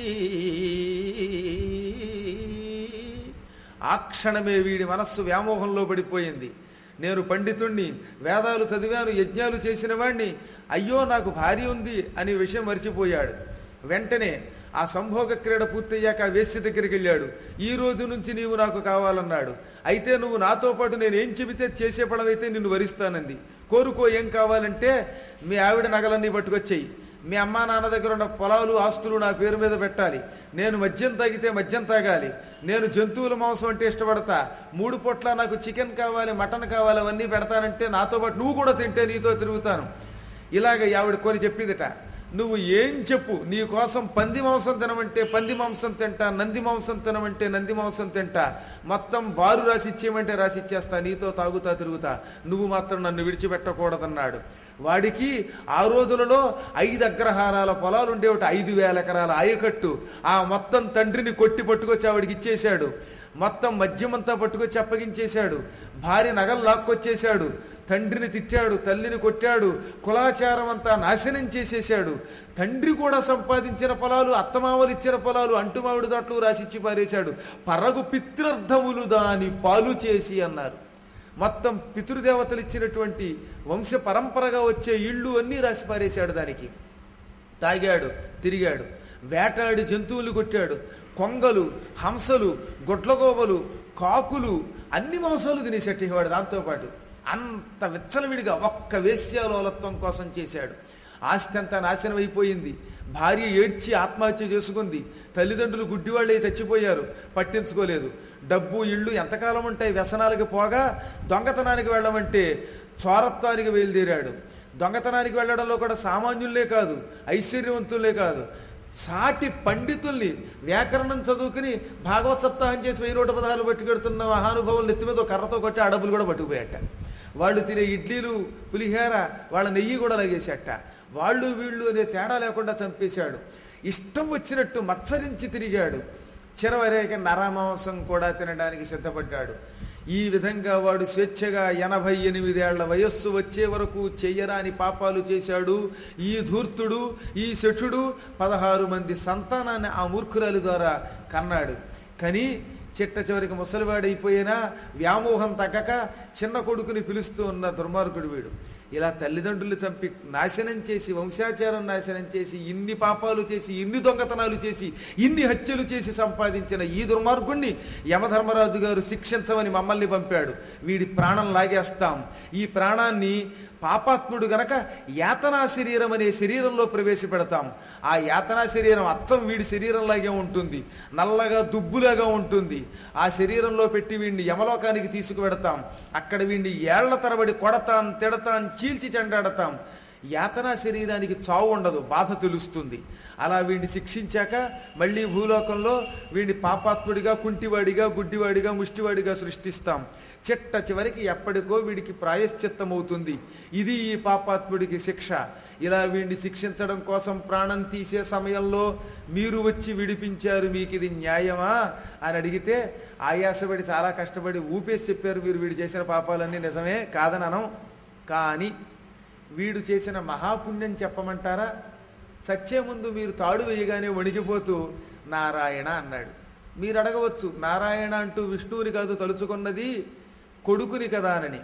Speaker 1: ఆ క్షణమే వీడి మనస్సు వ్యామోహంలో పడిపోయింది నేను పండితుణ్ణి వేదాలు చదివాను యజ్ఞాలు చేసిన వాణ్ణి అయ్యో నాకు భార్య ఉంది అనే విషయం మర్చిపోయాడు వెంటనే ఆ సంభోగ క్రీడ పూర్తయ్యాక ఆ వేశ్య దగ్గరికి వెళ్ళాడు ఈ రోజు నుంచి నీవు నాకు కావాలన్నాడు అయితే నువ్వు నాతో పాటు నేను ఏం చెబితే చేసే పడవైతే నిన్ను వరిస్తానంది కోరుకో ఏం కావాలంటే మీ ఆవిడ నగలన్నీ పట్టుకొచ్చేయి మీ అమ్మా నాన్న దగ్గర ఉన్న పొలాలు ఆస్తులు నా పేరు మీద పెట్టాలి నేను మద్యం తాగితే మద్యం తాగాలి నేను జంతువుల మాంసం అంటే ఇష్టపడతా మూడు పొట్ల నాకు చికెన్ కావాలి మటన్ కావాలి అవన్నీ పెడతానంటే నాతో పాటు నువ్వు కూడా తింటే నీతో తిరుగుతాను ఇలాగ ఆవిడ కొని చెప్పిందిట నువ్వు ఏం చెప్పు నీ కోసం పంది మాంసం తినమంటే పంది మాంసం తింటా నంది మాంసం తినమంటే నంది మాంసం తింటా మొత్తం బారు రాసి ఇచ్చేయమంటే రాసి ఇచ్చేస్తా నీతో తాగుతా తిరుగుతా నువ్వు మాత్రం నన్ను విడిచిపెట్టకూడదన్నాడు వాడికి ఆ రోజులలో ఐదు అగ్రహారాల పొలాలు ఉండేవి ఐదు వేల ఎకరాల ఆయకట్టు ఆ మొత్తం తండ్రిని కొట్టి పట్టుకొచ్చి ఆవిడికి ఇచ్చేశాడు మొత్తం మద్యమంతా పట్టుకొచ్చి అప్పగించేశాడు భార్య నగలు లాక్కొచ్చేశాడు తండ్రిని తిట్టాడు తల్లిని కొట్టాడు కులాచారం అంతా నాశనం చేసేశాడు తండ్రి కూడా సంపాదించిన పొలాలు అత్తమామలు ఇచ్చిన పొలాలు అంటుమావిడి తోటలు రాసిచ్చి పారేశాడు పరగు పిత్రర్థములు దాని పాలు చేసి అన్నారు మొత్తం పితృదేవతలు ఇచ్చినటువంటి వంశ పరంపరగా వచ్చే ఇళ్ళు అన్నీ రాసి పారేశాడు దానికి తాగాడు తిరిగాడు వేటాడి జంతువులు కొట్టాడు కొంగలు హంసలు గొడ్లగోబలు కాకులు అన్ని మాంసాలు తినేసేటవాడు దాంతోపాటు అంత విచ్చలవిడిగా ఒక్క వేశ్యాలోలత్వం కోసం చేశాడు ఆస్తి అంతా నాశనం అయిపోయింది భార్య ఏడ్చి ఆత్మహత్య చేసుకుంది తల్లిదండ్రులు గుడ్డివాళ్ళే చచ్చిపోయారు పట్టించుకోలేదు డబ్బు ఇళ్ళు ఎంతకాలం ఉంటాయి వ్యసనాలకి పోగా దొంగతనానికి వెళ్ళమంటే చోరత్వానికి బయలుదేరాడు దొంగతనానికి వెళ్ళడంలో కూడా సామాన్యులే కాదు ఐశ్వర్యవంతులే కాదు సాటి పండితుల్ని వ్యాకరణం చదువుకుని భాగవత్ సప్తాహం చేసి వెయ్యి నూట పదహారులు పట్టుకెడుతున్న మహానుభావులు నెత్తి మీద ఒక కర్రతో కొట్టి ఆ డబ్బులు కూడా పట్టుకుపోయాట వాళ్ళు తినే ఇడ్లీలు పులిహేర వాళ్ళ నెయ్యి కూడా లాగేసేట వాళ్ళు వీళ్ళు అనే తేడా లేకుండా చంపేశాడు ఇష్టం వచ్చినట్టు మత్సరించి తిరిగాడు చిరవరేక నరమాంసం కూడా తినడానికి సిద్ధపడ్డాడు ఈ విధంగా వాడు స్వేచ్ఛగా ఎనభై ఎనిమిదేళ్ల వయస్సు వచ్చే వరకు చెయ్యరాని పాపాలు చేశాడు ఈ ధూర్తుడు ఈ శఠుడు పదహారు మంది సంతానాన్ని ఆ మూర్ఖురాలి ద్వారా కన్నాడు కానీ చిట్ట చివరికి ముసలివాడైపోయినా వ్యామోహం తగ్గక చిన్న కొడుకుని పిలుస్తూ ఉన్న దుర్మార్గుడు వీడు ఇలా తల్లిదండ్రులు చంపి నాశనం చేసి వంశాచారం నాశనం చేసి ఇన్ని పాపాలు చేసి ఇన్ని దొంగతనాలు చేసి ఇన్ని హత్యలు చేసి సంపాదించిన ఈ దుర్మార్గుణ్ణి యమధర్మరాజు గారు శిక్షించమని మమ్మల్ని పంపాడు వీడి ప్రాణం లాగేస్తాం ఈ ప్రాణాన్ని పాపాత్ముడు గనక యాతనా శరీరం అనే శరీరంలో ప్రవేశపెడతాం ఆ యాతనా శరీరం అచ్చం వీడి శరీరంలాగే ఉంటుంది నల్లగా దుబ్బులాగా ఉంటుంది ఆ శరీరంలో పెట్టి వీడిని యమలోకానికి తీసుకువెడతాం అక్కడ వీడిని ఏళ్ల తరబడి కొడతాం తిడతాం చీల్చి చెండాడతాం యాతనా శరీరానికి చావు ఉండదు బాధ తెలుస్తుంది అలా వీడిని శిక్షించాక మళ్ళీ భూలోకంలో వీడిని పాపాత్ముడిగా కుంటివాడిగా గుడ్డివాడిగా ముష్టివాడిగా సృష్టిస్తాం చిట్ట చివరికి ఎప్పటికో వీడికి ప్రాయశ్చిత్తం అవుతుంది ఇది ఈ పాపాత్ముడికి శిక్ష ఇలా వీడిని శిక్షించడం కోసం ప్రాణం తీసే సమయంలో మీరు వచ్చి విడిపించారు మీకు ఇది న్యాయమా అని అడిగితే ఆయాసపడి చాలా కష్టపడి ఊపేసి చెప్పారు మీరు వీడు చేసిన పాపాలన్నీ నిజమే కాదననం కానీ వీడు చేసిన మహాపుణ్యం చెప్పమంటారా చచ్చే ముందు మీరు తాడు వేయగానే వణికిపోతూ నారాయణ అన్నాడు మీరు అడగవచ్చు నారాయణ అంటూ విష్ణువుని కాదు తలుచుకున్నది కొడుకుని కదా అని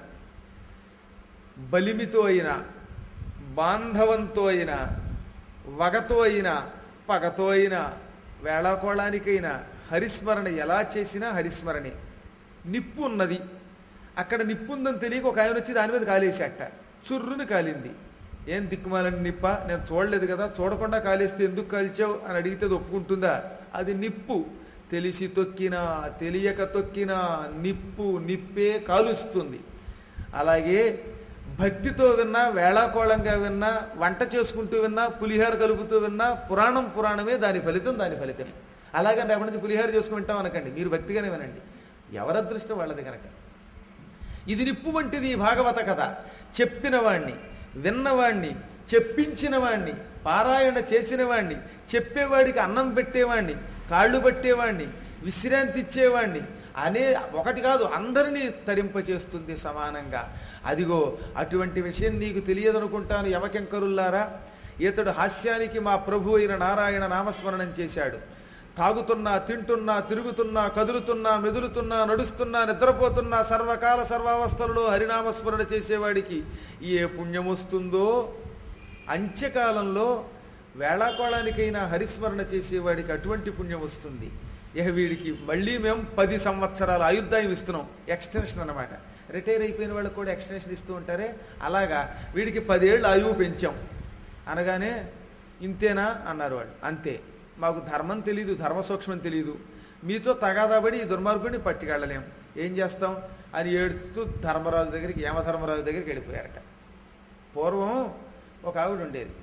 Speaker 1: బలిమితో అయినా బాంధవంతో అయినా వగతో అయినా పగతో అయినా వేళాకోళానికైనా హరిస్మరణ ఎలా చేసినా హరిస్మరణే నిప్పు ఉన్నది అక్కడ నిప్పు ఉందని తెలియక ఒక ఆయన వచ్చి దాని మీద కాలేసేట చుర్రుని కాలింది ఏం దిక్కుమాలని నిప్ప నేను చూడలేదు కదా చూడకుండా కాలేస్తే ఎందుకు కాల్చావు అని అడిగితే అది ఒప్పుకుంటుందా అది నిప్పు తెలిసి తొక్కినా తెలియక తొక్కినా నిప్పు నిప్పే కాలుస్తుంది అలాగే భక్తితో విన్నా వేళాకోళంగా విన్నా వంట చేసుకుంటూ విన్నా పులిహార కలుపుతూ విన్నా పురాణం పురాణమే దాని ఫలితం దాని ఫలితమే అలాగని రేపటి నుంచి పులిహార చేసుకుని వింటాం అనకండి మీరు భక్తిగానే వినండి ఎవరి అదృష్టం వాళ్ళది కనుక ఇది నిప్పు వంటిది ఈ భాగవత కథ చెప్పిన వాణ్ణి విన్నవాణ్ణి చెప్పించిన వాణ్ణి పారాయణ చేసిన వాణ్ణి చెప్పేవాడికి అన్నం పెట్టేవాణ్ణి కాళ్ళు పట్టేవాణ్ణి విశ్రాంతి ఇచ్చేవాణ్ణి అనే ఒకటి కాదు అందరినీ తరింపచేస్తుంది సమానంగా అదిగో అటువంటి విషయం నీకు తెలియదనుకుంటాను యమకెంకరుల్లారా ఇతడు హాస్యానికి మా ప్రభు అయిన నారాయణ నామస్మరణం చేశాడు తాగుతున్నా తింటున్నా తిరుగుతున్నా కదులుతున్నా మెదులుతున్నా నడుస్తున్నా నిద్రపోతున్నా సర్వకాల సర్వావస్థలలో హరినామస్మరణ చేసేవాడికి ఏ పుణ్యం వస్తుందో అంత్యకాలంలో వేళాకోళానికైనా హరిస్మరణ చేసేవాడికి అటువంటి పుణ్యం వస్తుంది ఇక వీడికి మళ్ళీ మేము పది సంవత్సరాల ఆయుర్దాయం ఇస్తున్నాం ఎక్స్టెన్షన్ అన్నమాట రిటైర్ అయిపోయిన వాళ్ళకి కూడా ఎక్స్టెన్షన్ ఇస్తూ ఉంటారే అలాగా వీడికి పదేళ్ళు ఆయువు పెంచాం అనగానే ఇంతేనా అన్నారు వాళ్ళు అంతే మాకు ధర్మం తెలీదు ధర్మ సూక్ష్మం తెలీదు మీతో తగాదాబడి ఈ దుర్మార్గుడిని పట్టుకెళ్ళలేం ఏం చేస్తాం అని ఏడుస్తూ ధర్మరాజు దగ్గరికి యమధర్మరాజు దగ్గరికి వెళ్ళిపోయారట పూర్వం ఒక ఆవిడ ఉండేది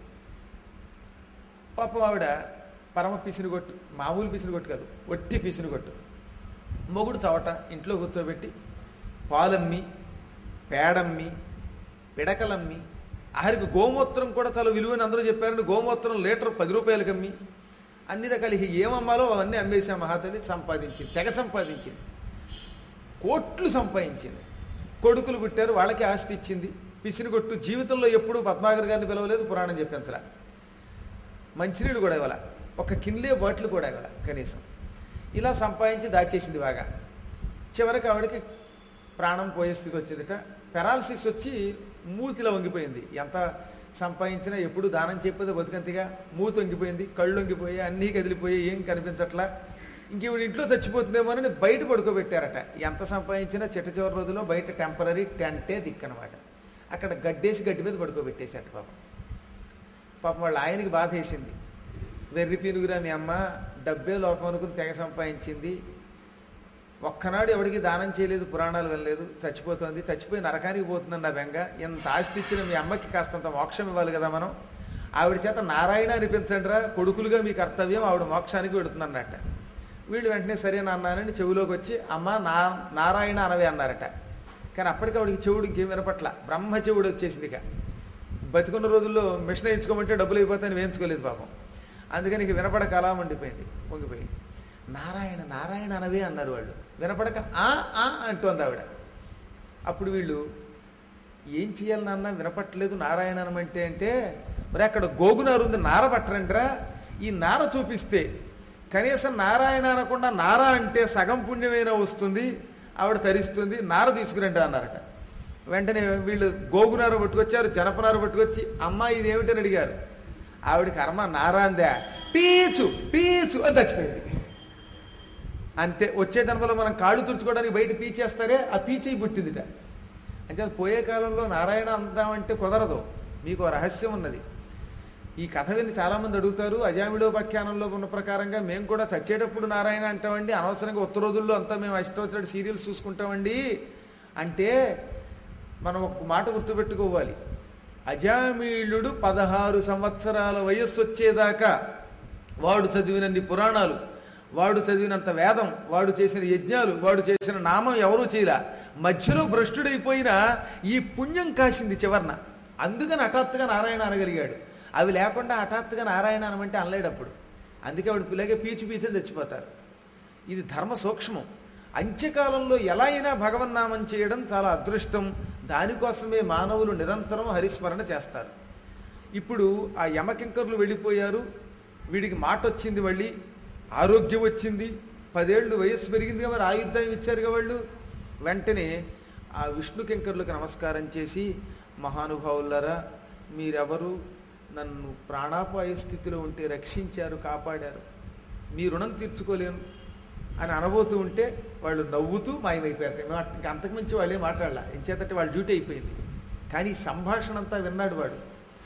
Speaker 1: పాపం ఆవిడ పరమ పిసిని కొట్టు మామూలు పిసిని కొట్టు కాదు ఒట్టి పిసిని కొట్టు మొగుడు చవట ఇంట్లో కూర్చోబెట్టి పాలమ్మి పేడమ్మి పిడకలమ్మి ఆఖరికి గోమూత్రం కూడా చాలా విలువని అందరూ చెప్పారని గోమూత్రం లీటర్ పది రూపాయలకి అమ్మి అన్ని రకాల ఇక ఏమమ్మాలో అవన్నీ అమ్మేసా మహాతల్లి సంపాదించింది తెగ సంపాదించింది కోట్లు సంపాదించింది కొడుకులు పుట్టారు వాళ్ళకి ఆస్తి ఇచ్చింది పిసినిగొట్టు జీవితంలో ఎప్పుడూ పద్మాగర్ గారిని పిలవలేదు పురాణం చెప్పించలా మంచినీళ్ళు కూడా ఇవ్వాల ఒక కిన్లే బాటిల్ కూడా ఇవ్వాల కనీసం ఇలా సంపాదించి దాచేసింది బాగా చివరికి ఆవిడకి ప్రాణం పోయే స్థితి వచ్చేదిట పెరాలసిస్ వచ్చి మూతిలో వంగిపోయింది ఎంత సంపాదించినా ఎప్పుడు దానం చెప్పేది బతుకంతిగా మూతి వంగిపోయింది కళ్ళు వంగిపోయి అన్నీ కదిలిపోయి ఏం కనిపించట్లా ఇంక ఈవిడ ఇంట్లో చచ్చిపోతుందేమోనని బయట పడుకోబెట్టారట ఎంత సంపాదించినా చిట్ట చివరి రోజుల్లో బయట టెంపరీ టెంటే దిక్కనమాట అక్కడ గడ్డేసి గడ్డి మీద పడుకోబెట్టేశారట పాపం పాపం వాళ్ళ ఆయనకి బాధ వేసింది వెర్రి పీనుగురా మీ అమ్మ డబ్బే లోకం అనుకుని తెగ సంపాదించింది ఒక్కనాడు ఎవడికి దానం చేయలేదు పురాణాలు వెళ్ళలేదు చచ్చిపోతుంది చచ్చిపోయి నరకానికి పోతుందని నా బెంగ ఎంత ఆస్తి ఇచ్చిన మీ అమ్మకి కాస్తంత మోక్షం ఇవ్వాలి కదా మనం ఆవిడ చేత నారాయణ అనిపించండి రా కొడుకులుగా మీ కర్తవ్యం ఆవిడ మోక్షానికి వెడుతుందన్నట్ట వీళ్ళు వెంటనే సరే నాన్నని చెవిలోకి వచ్చి అమ్మ నా నారాయణ అనవే అన్నారట కానీ అప్పటికి ఆవిడకి చెవుడు ఇంకేం వినపట్ల బ్రహ్మ చెవుడు వచ్చేసింది ఇక బతికున్న రోజుల్లో మిషన్ వేయించుకోమంటే డబ్బులు అయిపోతాయని వేయించుకోలేదు పాపం అందుకని ఇక వినపడక అలా మండిపోయింది వంగిపోయింది నారాయణ నారాయణ అనవే అన్నారు వాళ్ళు వినపడక ఆ ఆ అంటోంది ఆవిడ అప్పుడు వీళ్ళు ఏం చేయాలి నాన్న వినపట్టలేదు నారాయణ అనమంటే అంటే మరి అక్కడ గోగునారు ఉంది నార పట్టరండిరా ఈ నార చూపిస్తే కనీసం నారాయణ అనకుండా నార అంటే సగం పుణ్యమైనా వస్తుంది ఆవిడ తరిస్తుంది నార తీసుకురండి అన్నారట వెంటనే వీళ్ళు గోగునార పట్టుకొచ్చారు జనపనార పట్టుకొచ్చి అమ్మ ఇది ఏమిటని అడిగారు ఆవిడ కర్మ నారాందా పీచు పీచు అని చచ్చిపోయింది అంతే వచ్చే జన్మలో మనం కాళ్ళు తుడుచుకోవడానికి బయట పీచేస్తారే ఆ పీచేయి పుట్టిందిట అంటే అది పోయే కాలంలో నారాయణ అందామంటే కుదరదు మీకు ఓ రహస్యం ఉన్నది ఈ కథ విని చాలామంది అడుగుతారు అజామిడోపాఖ్యానంలో ఉన్న ప్రకారంగా మేము కూడా చచ్చేటప్పుడు నారాయణ అంటామండి అనవసరంగా ఉత్తర రోజుల్లో అంతా మేము అష్టోత్తర సీరియల్స్ చూసుకుంటామండి అంటే మనం ఒక మాట గుర్తుపెట్టుకోవాలి అజామీళుడు పదహారు సంవత్సరాల వయస్సు వచ్చేదాకా వాడు చదివినన్ని పురాణాలు వాడు చదివినంత వేదం వాడు చేసిన యజ్ఞాలు వాడు చేసిన నామం ఎవరూ చేయలే మధ్యలో భ్రష్టుడైపోయినా ఈ పుణ్యం కాసింది చివర్న అందుకని హఠాత్తుగా నారాయణ అనగలిగాడు అవి లేకుండా హఠాత్తుగా నారాయణ అనమంటే అనలేడప్పుడు అందుకే వాడు పిల్లగా పీచు పీచని తెచ్చిపోతారు ఇది ధర్మ సూక్ష్మం అంత్యకాలంలో ఎలా అయినా భగవన్నామం చేయడం చాలా అదృష్టం దానికోసమే మానవులు నిరంతరం హరిస్మరణ చేస్తారు ఇప్పుడు ఆ యమకింకర్లు వెళ్ళిపోయారు వీడికి మాట వచ్చింది మళ్ళీ ఆరోగ్యం వచ్చింది పదేళ్ళు వయస్సు పెరిగిందిగా మరి ఆయుర్దాయం ఇచ్చారుగా వాళ్ళు వెంటనే ఆ విష్ణు కింకర్లకు నమస్కారం చేసి మహానుభావులారా మీరెవరు నన్ను ప్రాణాపాయ స్థితిలో ఉంటే రక్షించారు కాపాడారు మీ రుణం తీర్చుకోలేను అని అనబోతూ ఉంటే వాళ్ళు నవ్వుతూ మాయమైపోయారు ఇంకా అంతకుమించి వాళ్ళే మాట్లాడాల ఎంచేతంటే వాళ్ళ డ్యూటీ అయిపోయింది కానీ ఈ సంభాషణ అంతా విన్నాడు వాడు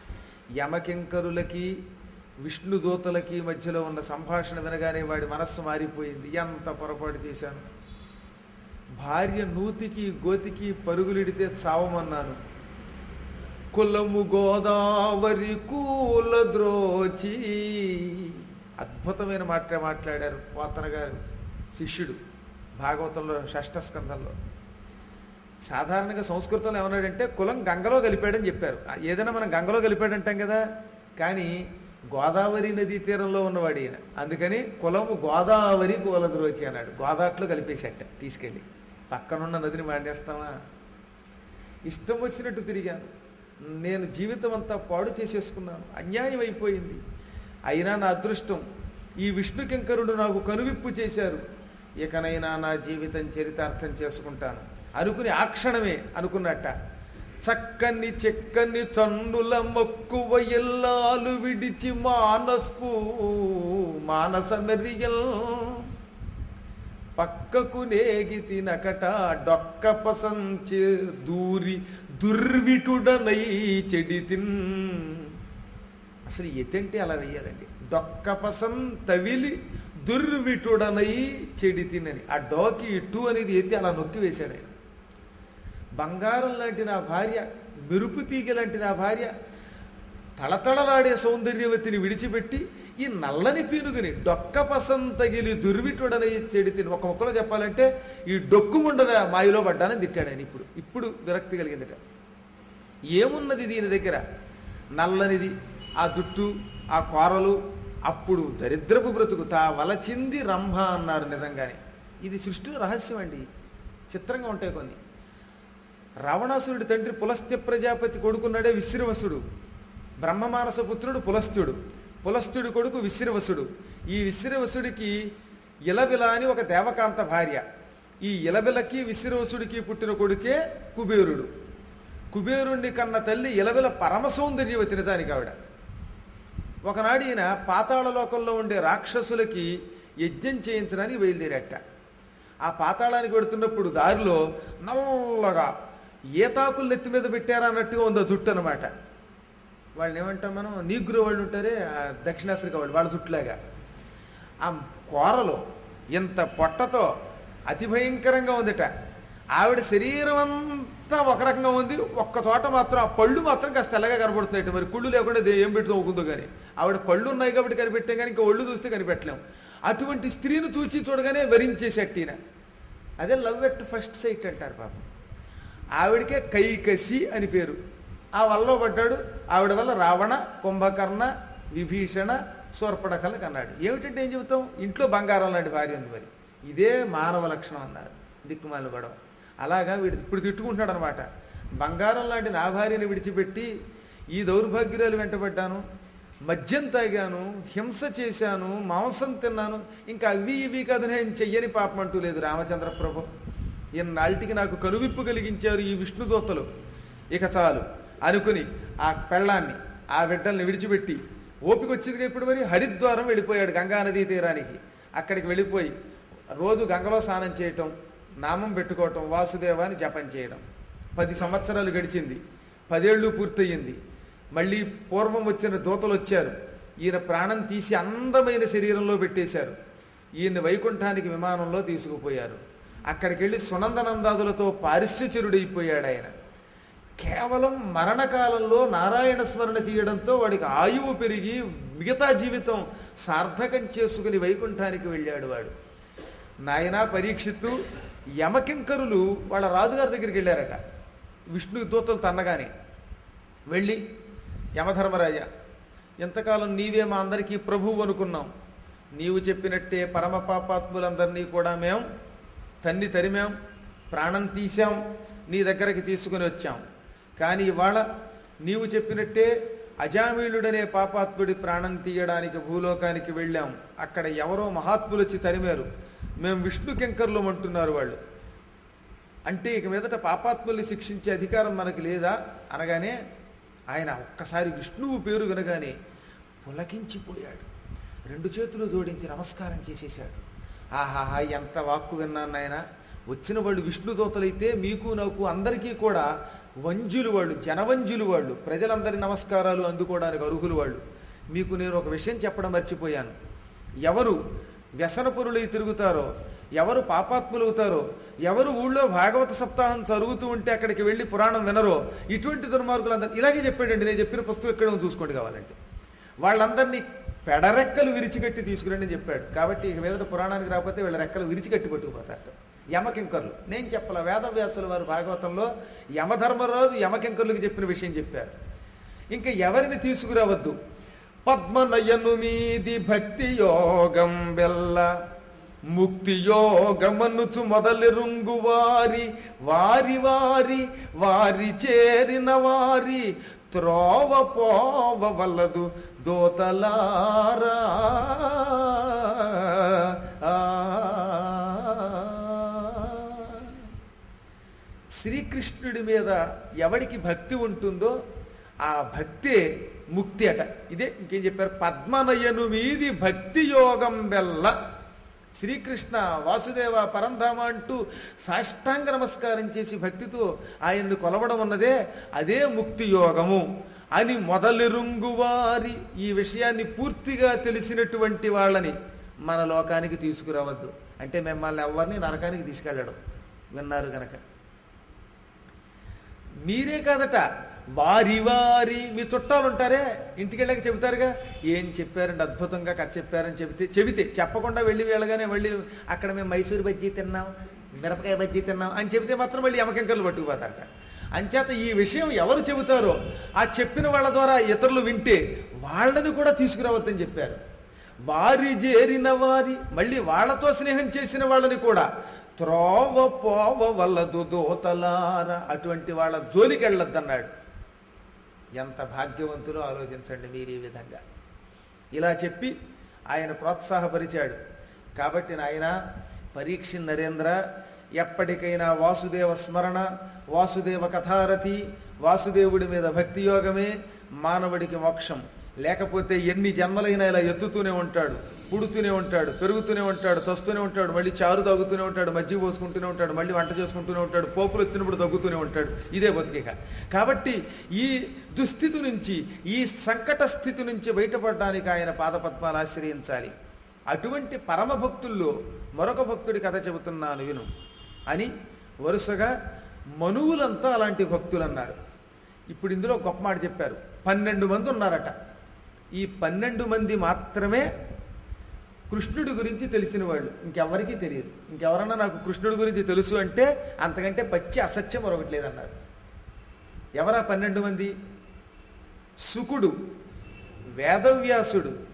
Speaker 1: యమకింకరులకి విష్ణుదూతలకి మధ్యలో ఉన్న సంభాషణ వినగానే వాడి మనస్సు మారిపోయింది ఎంత పొరపాటు చేశాను భార్య నూతికి గోతికి పరుగులిడితే చావమన్నాను కులము గోదావరి కూల ద్రోచి అద్భుతమైన మాట మాట్లాడారు పోతన గారు శిష్యుడు భాగవతంలో షష్ఠ స్కంధంలో సాధారణంగా సంస్కృతంలో ఏమన్నాడంటే కులం గంగలో కలిపాడని చెప్పారు ఏదైనా మనం గంగలో కలిపాడంటాం కదా కానీ గోదావరి నదీ తీరంలో ఉన్నవాడు ఈయన అందుకని కులము గోదావరి కూలద్రోచి అన్నాడు గోదాట్లో కలిపేసేట తీసుకెళ్ళి పక్కనున్న నదిని మాండేస్తామా ఇష్టం వచ్చినట్టు తిరిగాను నేను జీవితం అంతా పాడు చేసేసుకున్నాను అన్యాయం అయిపోయింది అయినా నా అదృష్టం ఈ విష్ణుకింకరుడు నాకు కనువిప్పు చేశారు ఇకనైనా నా జీవితం చరితార్థం చేసుకుంటాను అనుకుని ఆ క్షణమే అనుకున్నట్ట చక్కని చెక్కని చన్నుల మక్కువ ఎల్లాలు విడిచి మానస్పు మానస మెరియల్ పక్కకు నేగి తినకట డొక్క పసంచే దూరి దుర్విటుడనై చెడితిన్ అసలు ఎతంటే అలా వెయ్యాలండి డొక్క పసం తవిలి దుర్విటుడనై చెడితినని ఆ డోకి ఇటు అనేది ఎత్తి అలా నొక్కి వేశాడు ఆయన బంగారం లాంటి నా భార్య మెరుపు తీగ లాంటి నా భార్య తళతళలాడే సౌందర్యవతిని విడిచిపెట్టి ఈ నల్లని పీనుగుని డొక్క పసం తగిలి దుర్విటుడనై చెడితిని ఒక మొక్కలో చెప్పాలంటే ఈ డొక్కు ఉండగా మాయలో పడ్డానని తిట్టాడు ఆయన ఇప్పుడు ఇప్పుడు విరక్తి కలిగిందట ఏమున్నది దీని దగ్గర నల్లనిది ఆ జుట్టు ఆ కూరలు అప్పుడు దరిద్రపు బ్రతుకు తా వలచింది రంభ అన్నారు నిజంగానే ఇది సృష్టి రహస్యం అండి చిత్రంగా ఉంటాయి కొన్ని రావణాసురుడి తండ్రి పులస్త్య ప్రజాపతి కొడుకున్నాడే విశ్రవసుడు బ్రహ్మమానస పుత్రుడు పులస్త్యుడు పులస్త్యుడి కొడుకు విశ్రవసుడు ఈ విశ్రవసుడికి ఇలబిల అని ఒక దేవకాంత భార్య ఈ ఇలబిలకి విశ్రవసుడికి పుట్టిన కొడుకే కుబేరుడు కుబేరుణ్ణి కన్న తల్లి ఇలబిల పరమ సౌందర్యవతి నిజానికి ఆవిడ ఒకనాడు ఈయన పాతాళ లోకంలో ఉండే రాక్షసులకి యజ్ఞం చేయించడానికి బయలుదేరట ఆ పాతాళానికి వెడుతున్నప్పుడు దారిలో నల్లగా ఏతాకులు నెత్తి మీద పెట్టారా అన్నట్టుగా ఉందో జుట్టు అనమాట వాళ్ళని ఏమంటాం మనం నీగ్రో వాళ్ళు ఉంటారే ఆ దక్షిణాఫ్రికా వాళ్ళు వాళ్ళ జుట్టులాగా ఆ కూరలో ఇంత పొట్టతో అతి భయంకరంగా ఉందిట ఆవిడ శరీరం అంతా ఒక రకంగా ఉంది ఒక్క చోట మాత్రం ఆ పళ్ళు మాత్రం కాస్త తెల్లగా కనబడుతున్నాయి మరి కుళ్ళు లేకుండా దే- ఏం పెడుతూ అవుతుందో కానీ ఆవిడ పళ్ళు ఉన్నాయి కాబట్టి కనిపెట్టాం కానీ ఇంకా ఒళ్ళు చూస్తే కనిపెట్టలేం అటువంటి స్త్రీని చూచి చూడగానే వరించేసేట్టు ఈయన అదే లవ్ ఎట్ ఫస్ట్ సైట్ అంటారు పాపం ఆవిడకే కైకసి అని పేరు ఆ వల్ల పడ్డాడు ఆవిడ వల్ల రావణ కుంభకర్ణ విభీషణ సూర్పడకలకు అన్నాడు ఏమిటంటే ఏం చెబుతాం ఇంట్లో బంగారం లాంటి భార్య ఉంది మరి ఇదే మానవ లక్షణం అన్నారు దిక్కుమాలు గొడవ అలాగా వీడు ఇప్పుడు తిట్టుకుంటున్నాడు అనమాట బంగారం లాంటి నా భార్యని విడిచిపెట్టి ఈ దౌర్భాగ్యురాలు వెంటబడ్డాను మద్యం తాగాను హింస చేశాను మాంసం తిన్నాను ఇంకా అవి ఇవి కాదు నేను చెయ్యని పాపం అంటూ లేదు రామచంద్ర ప్రభు ఇన్నాళ్ళకి నాకు కనువిప్పు కలిగించారు ఈ విష్ణుదూతలు ఇక చాలు అనుకుని ఆ పెళ్ళాన్ని ఆ బిడ్డల్ని విడిచిపెట్టి ఓపిక వచ్చిందిగా ఇప్పుడు మరి హరిద్వారం వెళ్ళిపోయాడు గంగానదీ తీరానికి అక్కడికి వెళ్ళిపోయి రోజు గంగలో స్నానం చేయటం నామం పెట్టుకోవటం వాసుదేవాన్ని జపం చేయడం పది సంవత్సరాలు గడిచింది పదేళ్ళు పూర్తయింది మళ్ళీ పూర్వం వచ్చిన దూతలు వచ్చారు ఈయన ప్రాణం తీసి అందమైన శరీరంలో పెట్టేశారు ఈయన్ని వైకుంఠానికి విమానంలో తీసుకుపోయారు అక్కడికి వెళ్ళి సునందనందాదులతో పారిశ్యచరుడైపోయాడు ఆయన కేవలం మరణకాలంలో నారాయణ స్మరణ చేయడంతో వాడికి ఆయువు పెరిగి మిగతా జీవితం సార్థకం చేసుకుని వైకుంఠానికి వెళ్ళాడు వాడు నాయన పరీక్షిత్తు యమకింకరులు వాళ్ళ రాజుగారి దగ్గరికి వెళ్ళారట విష్ణు దూతలు తన్నగానే వెళ్ళి యమధర్మరాజ ఎంతకాలం నీవే మా అందరికీ ప్రభువు అనుకున్నాం నీవు చెప్పినట్టే పరమ పాపాత్ములందరినీ కూడా మేము తన్ని తరిమాం ప్రాణం తీశాం నీ దగ్గరికి తీసుకుని వచ్చాం కానీ ఇవాళ నీవు చెప్పినట్టే అజామీళుడనే పాపాత్ముడి ప్రాణం తీయడానికి భూలోకానికి వెళ్ళాం అక్కడ ఎవరో మహాత్ములు వచ్చి తరిమారు మేము విష్ణు కెంకర్లు అంటున్నారు వాళ్ళు అంటే ఇక మీదట పాపాత్ముల్ని శిక్షించే అధికారం మనకు లేదా అనగానే ఆయన ఒక్కసారి విష్ణువు పేరు వినగానే పులకించిపోయాడు రెండు చేతులు జోడించి నమస్కారం చేసేశాడు ఆహాహా ఎంత వాక్కు విన్నాను నాయన వచ్చిన వాళ్ళు విష్ణుదూతలైతే మీకు నాకు అందరికీ కూడా వంజులు వాళ్ళు జనవంజులు వాళ్ళు ప్రజలందరి నమస్కారాలు అందుకోవడానికి అర్హులు వాళ్ళు మీకు నేను ఒక విషయం చెప్పడం మర్చిపోయాను ఎవరు వ్యసనపురులై తిరుగుతారో ఎవరు పాపాత్ములు అవుతారో ఎవరు ఊళ్ళో భాగవత సప్తాహం చదువుతూ ఉంటే అక్కడికి వెళ్ళి పురాణం వినరో ఇటువంటి దుర్మార్గులందరూ ఇలాగే చెప్పాడండి నేను చెప్పిన పుస్తకం ఎక్కడ ఉంది చూసుకోండి కావాలంటే వాళ్ళందరినీ పెడరెక్కలు విరిచికట్టి తీసుకురండి అని చెప్పాడు కాబట్టి ఇక మీద పురాణానికి రాకపోతే వీళ్ళ రెక్కలు విరిచికట్టి పట్టుకుపోతారట యమకింకర్లు నేను చెప్పల వేదవ్యాసుల వారు భాగవతంలో యమధర్మరాజు యమకింకర్లకు చెప్పిన విషయం చెప్పారు ఇంకా ఎవరిని తీసుకురావద్దు పద్మనయను మీది భక్తి యోగం వెల్ల ముక్తి యోగమనుచు మొదలెరుంగు వారి వారి వారి వారి చేరిన వారి త్రోవ పోవ వల్లదు దోతలారా ఆ. శ్రీకృష్ణుడి మీద ఎవడికి భక్తి ఉంటుందో ఆ భక్తే ముక్తి అట ఇదే ఇంకేం చెప్పారు పద్మనయను మీది భక్తి యోగం వెల్ల శ్రీకృష్ణ వాసుదేవ పరంధామ అంటూ సాష్టాంగ నమస్కారం చేసి భక్తితో ఆయన్ను కొలవడం ఉన్నదే అదే ముక్తి యోగము అని మొదలెరుంగువారి ఈ విషయాన్ని పూర్తిగా తెలిసినటువంటి వాళ్ళని మన లోకానికి తీసుకురావద్దు అంటే మిమ్మల్ని ఎవరిని నరకానికి తీసుకెళ్ళడం విన్నారు గనక మీరే కాదట వారి వారి మీ చుట్టాలు ఉంటారే ఇంటికి వెళ్ళాక చెబుతారుగా ఏం చెప్పారండి అద్భుతంగా కథ చెప్పారని చెబితే చెబితే చెప్పకుండా వెళ్ళి వెళ్ళగానే వెళ్ళి అక్కడ మేము మైసూరు బజ్జీ తిన్నాం మిరపకాయ బజ్జీ తిన్నాం అని చెబితే మాత్రం మళ్ళీ యమకెంకలు పట్టుకుపోతారట అంచేత ఈ విషయం ఎవరు చెబుతారో ఆ చెప్పిన వాళ్ళ ద్వారా ఇతరులు వింటే వాళ్ళని కూడా తీసుకురావద్దని చెప్పారు వారి చేరిన వారి మళ్ళీ వాళ్ళతో స్నేహం చేసిన వాళ్ళని కూడా త్రోవ పోవ వల్లదు దోతలార అటువంటి వాళ్ళ జోలికి వెళ్ళొద్దన్నాడు ఎంత భాగ్యవంతులో ఆలోచించండి మీరు ఈ విధంగా ఇలా చెప్పి ఆయన ప్రోత్సాహపరిచాడు కాబట్టి నాయన పరీక్ష నరేంద్ర ఎప్పటికైనా వాసుదేవ స్మరణ వాసుదేవ కథారతి వాసుదేవుడి మీద భక్తి యోగమే మానవుడికి మోక్షం లేకపోతే ఎన్ని జన్మలైనా ఇలా ఎత్తుతూనే ఉంటాడు పుడుతూనే ఉంటాడు పెరుగుతూనే ఉంటాడు చస్తూనే ఉంటాడు మళ్ళీ చారు తాగుతూనే ఉంటాడు మజ్జిగ పోసుకుంటూనే ఉంటాడు మళ్ళీ వంట చేసుకుంటూనే ఉంటాడు పోపులు ఎత్తినప్పుడు తగ్గుతూనే ఉంటాడు ఇదే బతికిక కాబట్టి ఈ దుస్థితి నుంచి ఈ సంకట స్థితి నుంచి బయటపడడానికి ఆయన పాదపద్మాలు ఆశ్రయించాలి అటువంటి పరమ భక్తుల్లో మరొక భక్తుడి కథ చెబుతున్నాను విను అని వరుసగా మనువులంతా అలాంటి భక్తులు అన్నారు ఇప్పుడు ఇందులో గొప్ప మాట చెప్పారు పన్నెండు మంది ఉన్నారట ఈ పన్నెండు మంది మాత్రమే కృష్ణుడి గురించి తెలిసిన వాళ్ళు ఇంకెవరికీ తెలియదు ఇంకెవరన్నా నాకు కృష్ణుడి గురించి తెలుసు అంటే అంతకంటే పచ్చి అసత్యం మరొకటి లేదన్నారు ఎవరా పన్నెండు మంది సుకుడు వేదవ్యాసుడు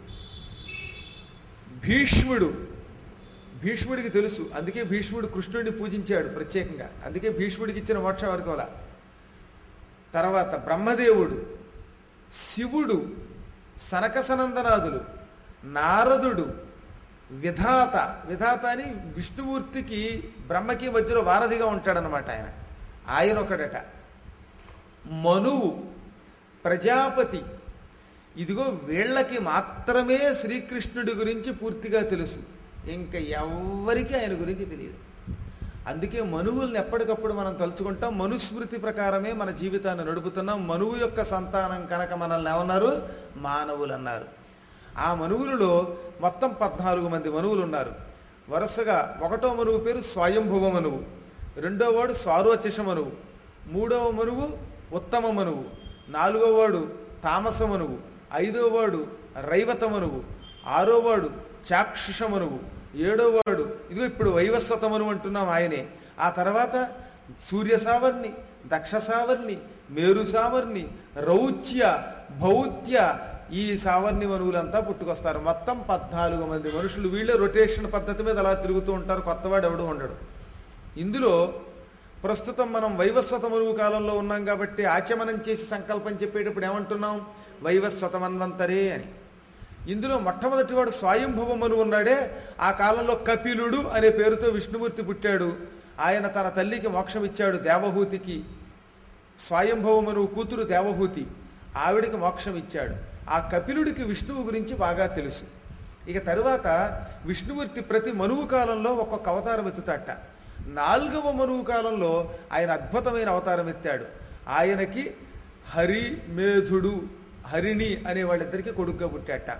Speaker 1: భీష్ముడు భీష్ముడికి తెలుసు అందుకే భీష్ముడు కృష్ణుడిని పూజించాడు ప్రత్యేకంగా అందుకే భీష్ముడికి ఇచ్చిన మోక్ష వర్గంలా తర్వాత బ్రహ్మదేవుడు శివుడు సనకసనందనాదులు నారదుడు విధాత విధాత అని విష్ణుమూర్తికి బ్రహ్మకి మధ్యలో వారధిగా ఉంటాడనమాట ఆయన ఆయన ఒకడట మనువు ప్రజాపతి ఇదిగో వీళ్ళకి మాత్రమే శ్రీకృష్ణుడి గురించి పూర్తిగా తెలుసు ఇంకా ఎవ్వరికీ ఆయన గురించి తెలియదు అందుకే మనువుల్ని ఎప్పటికప్పుడు మనం తలుచుకుంటాం మనుస్మృతి ప్రకారమే మన జీవితాన్ని నడుపుతున్నాం మనువు యొక్క సంతానం కనుక మనల్ని ఏమన్నారు మానవులు అన్నారు ఆ మనువులలో మొత్తం పద్నాలుగు మంది మనువులు ఉన్నారు వరుసగా ఒకటో మనువు పేరు స్వయంభువ మనువు రెండో వాడు సారోచష మనువు మూడవ మనువు ఉత్తమ మనువు నాలుగో వాడు తామస మనువు ఐదో వాడు రైవత మనువు ఆరో వాడు చాక్షుష మనువు ఏడో వాడు ఇదిగో ఇప్పుడు వైవస్వత మనువు అంటున్నాం ఆయనే ఆ తర్వాత సూర్య సావర్ణి దక్ష సావర్ణి మేరు సావర్ణి రౌచ్య భౌత్య ఈ సావర్ణి మనువులంతా పుట్టుకొస్తారు మొత్తం పద్నాలుగు మంది మనుషులు వీళ్ళే రొటేషన్ పద్ధతి మీద అలా తిరుగుతూ ఉంటారు కొత్తవాడు ఎవడు ఉండడు ఇందులో ప్రస్తుతం మనం వైవస్వత మరువు కాలంలో ఉన్నాం కాబట్టి ఆచమనం చేసి సంకల్పం చెప్పేటప్పుడు ఏమంటున్నాం వైవస్వత మన్వంతరే అని ఇందులో మొట్టమొదటివాడు స్వయంభవ మనువు ఉన్నాడే ఆ కాలంలో కపిలుడు అనే పేరుతో విష్ణుమూర్తి పుట్టాడు ఆయన తన తల్లికి మోక్షం ఇచ్చాడు దేవహూతికి స్వయంభవ మనువు కూతురు దేవహూతి ఆవిడికి మోక్షం ఇచ్చాడు ఆ కపిలుడికి విష్ణువు గురించి బాగా తెలుసు ఇక తరువాత విష్ణుమూర్తి ప్రతి మనువు కాలంలో ఒక్కొక్క అవతారం ఎత్తుతాట నాలుగవ మనువు కాలంలో ఆయన అద్భుతమైన అవతారం ఎత్తాడు ఆయనకి హరి మేధుడు హరిణి అనే వాళ్ళిద్దరికి కొడుగ్గా పుట్టాట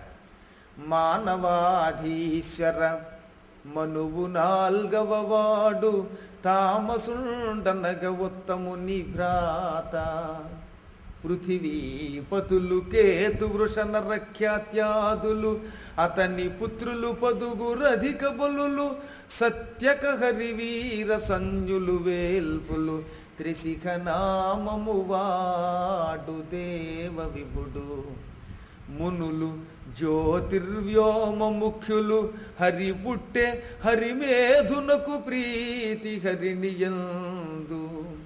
Speaker 1: మానవాధీశ్వర మనువు నాల్గవ వాడు తామసుండనగ ఉత్తముని భ్రాత పృథివీపతులు కేతు వృషణ రఖ్యాత్యాదులు అతని పుత్రులు పదుగురధిక బలులు సత్యక హరివీర సంయులు వేల్పులు త్రిశిఖ నామము వాడు దేవ విభుడు మునులు జ్యోతిర్వ్యోమ ముఖ్యులు హరి పుట్టే హరిమేధునకు ప్రీతి హరిణియందు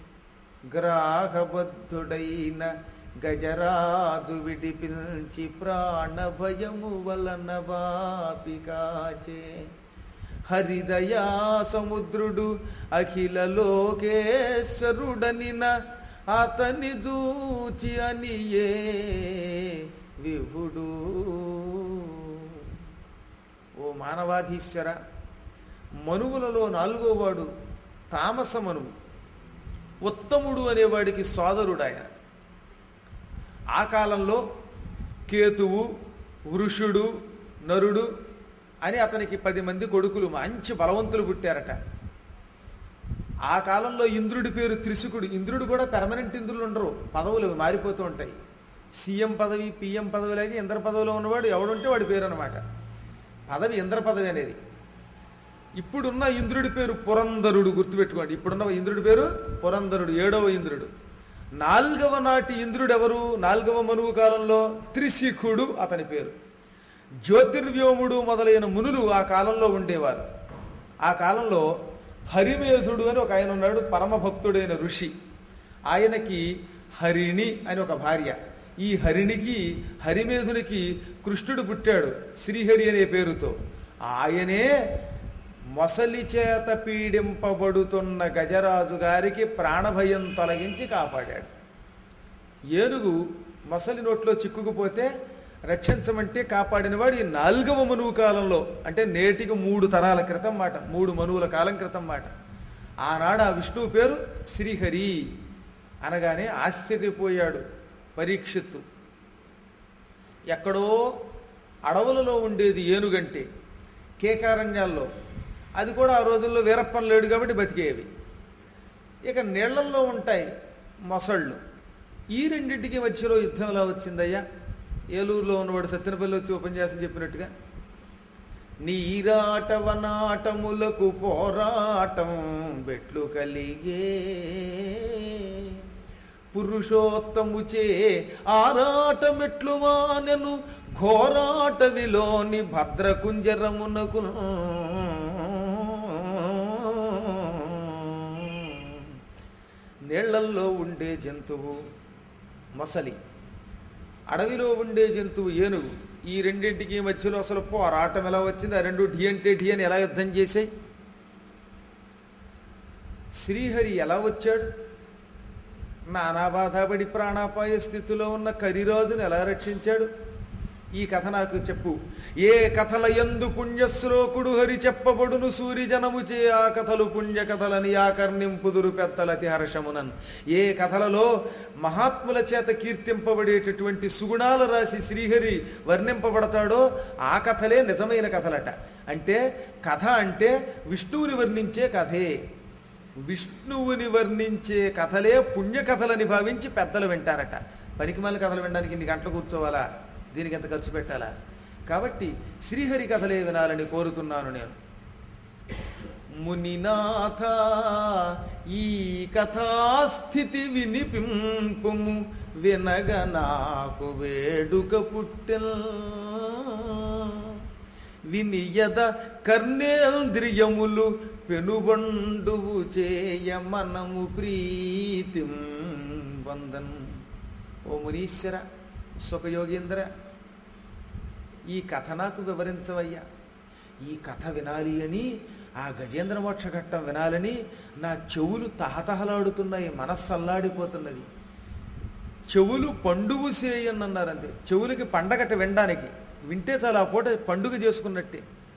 Speaker 1: గ్రాహబద్ధుడైన గజరాజు విడిపిల్చి ప్రాణభయము వలన వాపికాచే హరిదయా సముద్రుడు అఖిల లోకేశ్వరుడనిన అతని దూచి అనియే విభుడు ఓ మానవాధీశ్వర మనువులలో నాలుగో వాడు తామస మనువు ఉత్తముడు అనేవాడికి సోదరుడు ఆయన ఆ కాలంలో కేతువు వృషుడు నరుడు అని అతనికి పది మంది కొడుకులు మంచి బలవంతులు పుట్టారట ఆ కాలంలో ఇంద్రుడి పేరు త్రిశుకుడు ఇంద్రుడు కూడా పెర్మనెంట్ ఇంద్రులు ఉండరు పదవులు మారిపోతూ ఉంటాయి సీఎం పదవి పిఎం పదవిలాగే ఇంద్ర పదవిలో ఉన్నవాడు ఎవడుంటే వాడి పేరు అనమాట పదవి ఇంద్ర పదవి అనేది ఇప్పుడున్న ఇంద్రుడి పేరు పురంధరుడు గుర్తుపెట్టుకోండి ఇప్పుడున్న ఇంద్రుడి పేరు పురంధరుడు ఏడవ ఇంద్రుడు నాల్గవ నాటి ఇంద్రుడు ఎవరు నాల్గవ మనువు కాలంలో త్రిశిఖుడు అతని పేరు జ్యోతిర్వ్యోముడు మొదలైన మునులు ఆ కాలంలో ఉండేవారు ఆ కాలంలో హరిమేధుడు అని ఒక ఆయన ఉన్నాడు పరమభక్తుడైన ఋషి ఆయనకి హరిణి అని ఒక భార్య ఈ హరిణికి హరిమేధునికి కృష్ణుడు పుట్టాడు శ్రీహరి అనే పేరుతో ఆయనే మొసలి చేత పీడింపబడుతున్న గజరాజు గారికి ప్రాణభయం తొలగించి కాపాడాడు ఏనుగు మొసలి నోట్లో చిక్కుకుపోతే రక్షించమంటే కాపాడినవాడు ఈ నాలుగవ మనువు కాలంలో అంటే నేటికి మూడు తరాల క్రితం మాట మూడు మనువుల కాలం క్రితం మాట ఆనాడు ఆ విష్ణువు పేరు శ్రీహరి అనగానే ఆశ్చర్యపోయాడు పరీక్షిత్తు ఎక్కడో అడవులలో ఉండేది ఏనుగంటే కేకారణ్యాల్లో అది కూడా ఆ రోజుల్లో వీరప్పన్ లేడు కాబట్టి బతికేవి ఇక నీళ్లల్లో ఉంటాయి మొసళ్ళు ఈ రెండింటికి మధ్యలో యుద్ధం ఎలా వచ్చిందయ్యా ఏలూరులో ఉన్నవాడు సత్యనపల్లి వచ్చి ఉపన్యాసం చెప్పినట్టుగా నీరాటవనాటములకు పోరాటం బెట్లు కలిగే పురుషోత్తముచే ఆరాటమెట్లు మానెను ఘోరాటవిలోని భద్రకుంజరమునకు నీళ్లల్లో ఉండే జంతువు మొసలి అడవిలో ఉండే జంతువు ఏనుగు ఈ రెండింటికి మధ్యలో అసలు పోరాటం ఎలా వచ్చింది ఆ రెండు ఢీ అంటే ఢీ అని ఎలా యుద్ధం చేశాయి శ్రీహరి ఎలా వచ్చాడు నానా బాధపడి ప్రాణాపాయ స్థితిలో ఉన్న కరిరాజును ఎలా రక్షించాడు ఈ కథ నాకు చెప్పు ఏ కథల ఎందు పుణ్యశ్లోకుడు హరి చెప్పబడును సూర్యజనముచే ఆ కథలు పుణ్య కథలని ఆకర్ణింపుదురు పెద్దలతి హర్షమునన్ ఏ కథలలో మహాత్ముల చేత కీర్తింపబడేటటువంటి సుగుణాల రాసి శ్రీహరి వర్ణింపబడతాడో ఆ కథలే నిజమైన కథలట అంటే కథ అంటే విష్ణువుని వర్ణించే కథే విష్ణువుని వర్ణించే కథలే పుణ్యకథలని భావించి పెద్దలు వింటారట పనికిమాల కథలు వినడానికి ఇన్ని గంటలు కూర్చోవాలా దీనికి ఎంత ఖర్చు పెట్టాలా కాబట్టి శ్రీహరి కథలే వినాలని కోరుతున్నాను నేను మునినాథ ఈ కథాస్థితి వినిపింపుము వినగ నాకు వేడుక పుట్టెల్ వినియద కర్ణేంద్రియములు పెనుబండువు చేయ మనము ప్రీతిం వందన్ ఓ మునీశ్వర సుఖయోగేంద్ర ఈ కథ నాకు వివరించవయ్యా ఈ కథ వినాలి అని ఆ గజేంద్ర మోక్ష ఘట్టం వినాలని నా చెవులు తహతహలాడుతున్నాయి మనస్సు అల్లాడిపోతున్నది చెవులు పండుగు చేయనన్నారంతే చెవులకి పండగట వినడానికి వింటే చాలా ఆ పూట పండుగ చేసుకున్నట్టే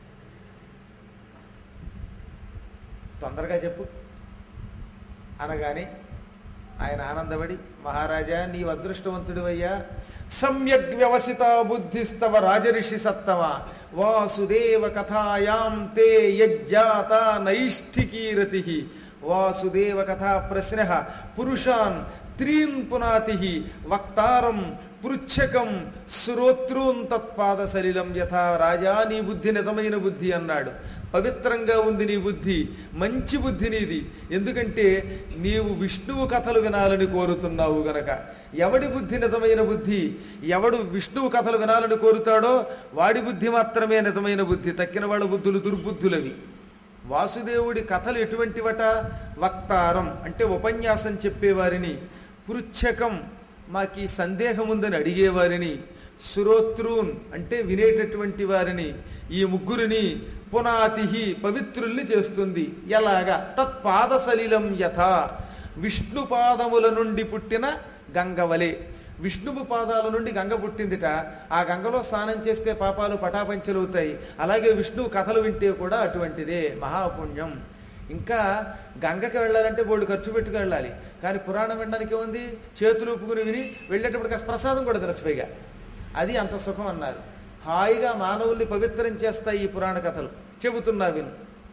Speaker 1: తొందరగా చెప్పు అనగానే ఆయన ఆనందపడి మహారాజా నీవు అదృష్టవంతుడివయ్యా సమ్యక్ వ్యవసిత బుద్ధిస్తవ రాజరిషి సత్తమ వాసుదేవ కథాయాం తే యజ్జాత నైష్ఠికీరతి వాసుదేవ కథా ప్రశ్న పురుషాన్ త్రీన్ పునాతి వక్తారం పృచ్ఛకం శ్రోత్రూన్ తత్పాద సలిలం యథా రాజా నీ బుద్ధి నిజమైన బుద్ధి అన్నాడు పవిత్రంగా ఉంది నీ బుద్ధి మంచి బుద్ధి నీది ఎందుకంటే నీవు విష్ణువు కథలు వినాలని కోరుతున్నావు గనక ఎవడి బుద్ధి నిజమైన బుద్ధి ఎవడు విష్ణువు కథలు వినాలని కోరుతాడో వాడి బుద్ధి మాత్రమే నిజమైన బుద్ధి తక్కిన వాళ్ళ బుద్ధులు దుర్బుద్ధులవి వాసుదేవుడి కథలు ఎటువంటివట వక్తారం అంటే ఉపన్యాసం చెప్పేవారిని పృచ్ఛకం మాకు ఈ సందేహం ఉందని అడిగేవారిని శ్రోత్రూన్ అంటే వినేటటువంటి వారిని ఈ ముగ్గురిని పునాతిహి పవిత్రుల్ని చేస్తుంది ఎలాగా తత్పాద సలిలం యథ విష్ణు పాదముల నుండి పుట్టిన గంగవలే విష్ణువు పాదాల నుండి గంగ పుట్టిందిట ఆ గంగలో స్నానం చేస్తే పాపాలు పటాపంచలవుతాయి అలాగే విష్ణువు కథలు వింటే కూడా అటువంటిదే మహాపుణ్యం ఇంకా గంగకి వెళ్ళాలంటే బోళ్ళు ఖర్చు పెట్టుకు వెళ్ళాలి కానీ పురాణం వినడానికి ఉంది చేతులు ఊపుకుని విని వెళ్ళేటప్పుడు కాస్త ప్రసాదం కూడా తినచ్చిపోయిగా అది అంత సుఖం అన్నారు హాయిగా మానవుల్ని పవిత్రం చేస్తాయి ఈ పురాణ కథలు చెబుతున్నా విను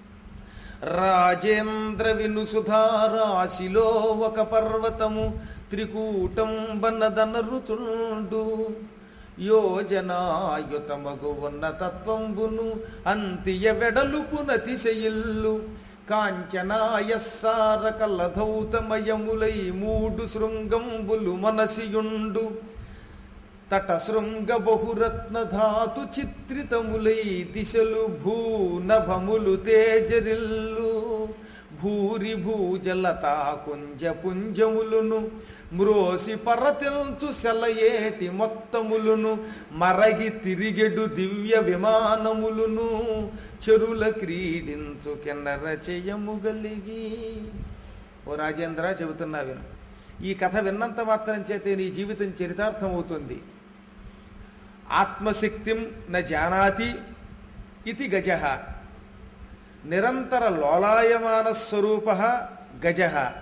Speaker 1: రాజేంద్ర విను సుధారాశిలో ఒక పర్వతము త్రికూటం బన్నదనరుచుండు యోజనాయుతమగు ఉన్న తత్వంబును అంతియ వెడలుపు నతిశయిల్లు కాంచనాయస్సార కలధౌతమయములై మూడు శృంగంబులు మనసియుండు తట శృంగ బహురత్న ధాతు చిత్రితములై దిశలు భూనభములు తేజరిల్లు భూరి భూజలతా కుంజ పుంజములును మ్రోసి పరతిల్చు సెలయేటి మొత్తములును మరగి తిరిగెడు దివ్య విమానములును చెరుల క్రీడించు కిన్నర చేయము గలిగి ఓ రాజేంద్ర చెబుతున్నా విను ఈ కథ విన్నంత మాత్రం చేతే నీ జీవితం చరితార్థం అవుతుంది ఆత్మశక్తిం న జానాతి ఇది గజ నిరంతర లోలాయమాన స్వరూప గజ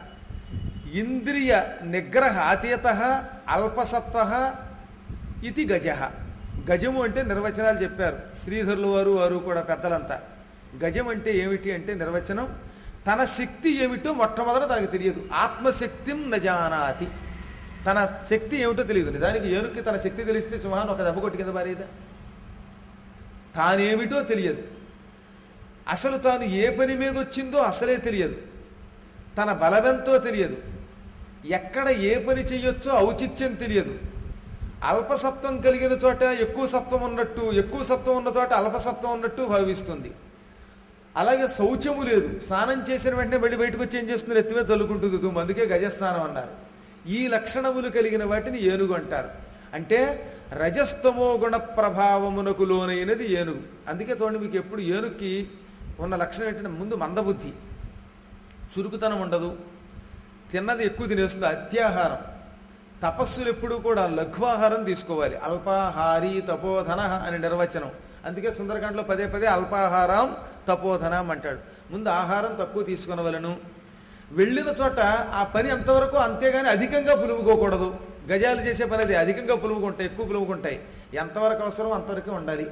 Speaker 1: ఇంద్రియ నిగ్రహ అతీత అల్పసత్వ ఇది గజ గజము అంటే నిర్వచనాలు చెప్పారు శ్రీధరులు వారు వారు కూడా పెద్దలంతా గజం అంటే ఏమిటి అంటే నిర్వచనం తన శక్తి ఏమిటో మొట్టమొదట తనకు తెలియదు ఆత్మశక్తిం నజానాతి తన శక్తి ఏమిటో తెలియదు నిజానికి ఏనుక్కి తన శక్తి తెలిస్తే సింహాన్ని ఒక దెబ్బ కొట్టి కింద పారేదా తానేమిటో తెలియదు అసలు తాను ఏ పని మీద వచ్చిందో అసలే తెలియదు తన బలమెంతో తెలియదు ఎక్కడ ఏ పని చెయ్యొచ్చో ఔచిత్యం తెలియదు అల్పసత్వం కలిగిన చోట ఎక్కువ సత్వం ఉన్నట్టు ఎక్కువ సత్వం ఉన్న చోట అల్పసత్వం ఉన్నట్టు భావిస్తుంది అలాగే శౌచము లేదు స్నానం చేసిన వెంటనే మళ్ళీ బయటకు వచ్చి ఏం చేస్తుంది ఎత్తిమే చల్లుకుంటుంది దుమ్ము అందుకే గజస్నానం అన్నారు ఈ లక్షణములు కలిగిన వాటిని ఏనుగు అంటారు అంటే రజస్తమో గుణ ప్రభావమునకు లోనైనది ఏనుగు అందుకే చూడండి మీకు ఎప్పుడు ఏనుగుకి ఉన్న లక్షణం ఏంటంటే ముందు మందబుద్ధి చురుకుతనం ఉండదు తిన్నది ఎక్కువ తినేస్తుంది అత్యాహారం తపస్సులు ఎప్పుడు కూడా లఘువాహారం తీసుకోవాలి అల్పాహారీ తపోధన అని నిర్వచనం అందుకే సుందరకాండలో పదే పదే అల్పాహారం తపోధనం అంటాడు ముందు ఆహారం తక్కువ తీసుకునవలను వెళ్ళిన చోట ఆ పని ఎంతవరకు అంతేగాని అధికంగా పులుముకోకూడదు గజాలు చేసే పని అది అధికంగా పులుముకుంటాయి ఎక్కువ పులుముకుంటాయి ఎంతవరకు అవసరం అంతవరకు ఉండాలి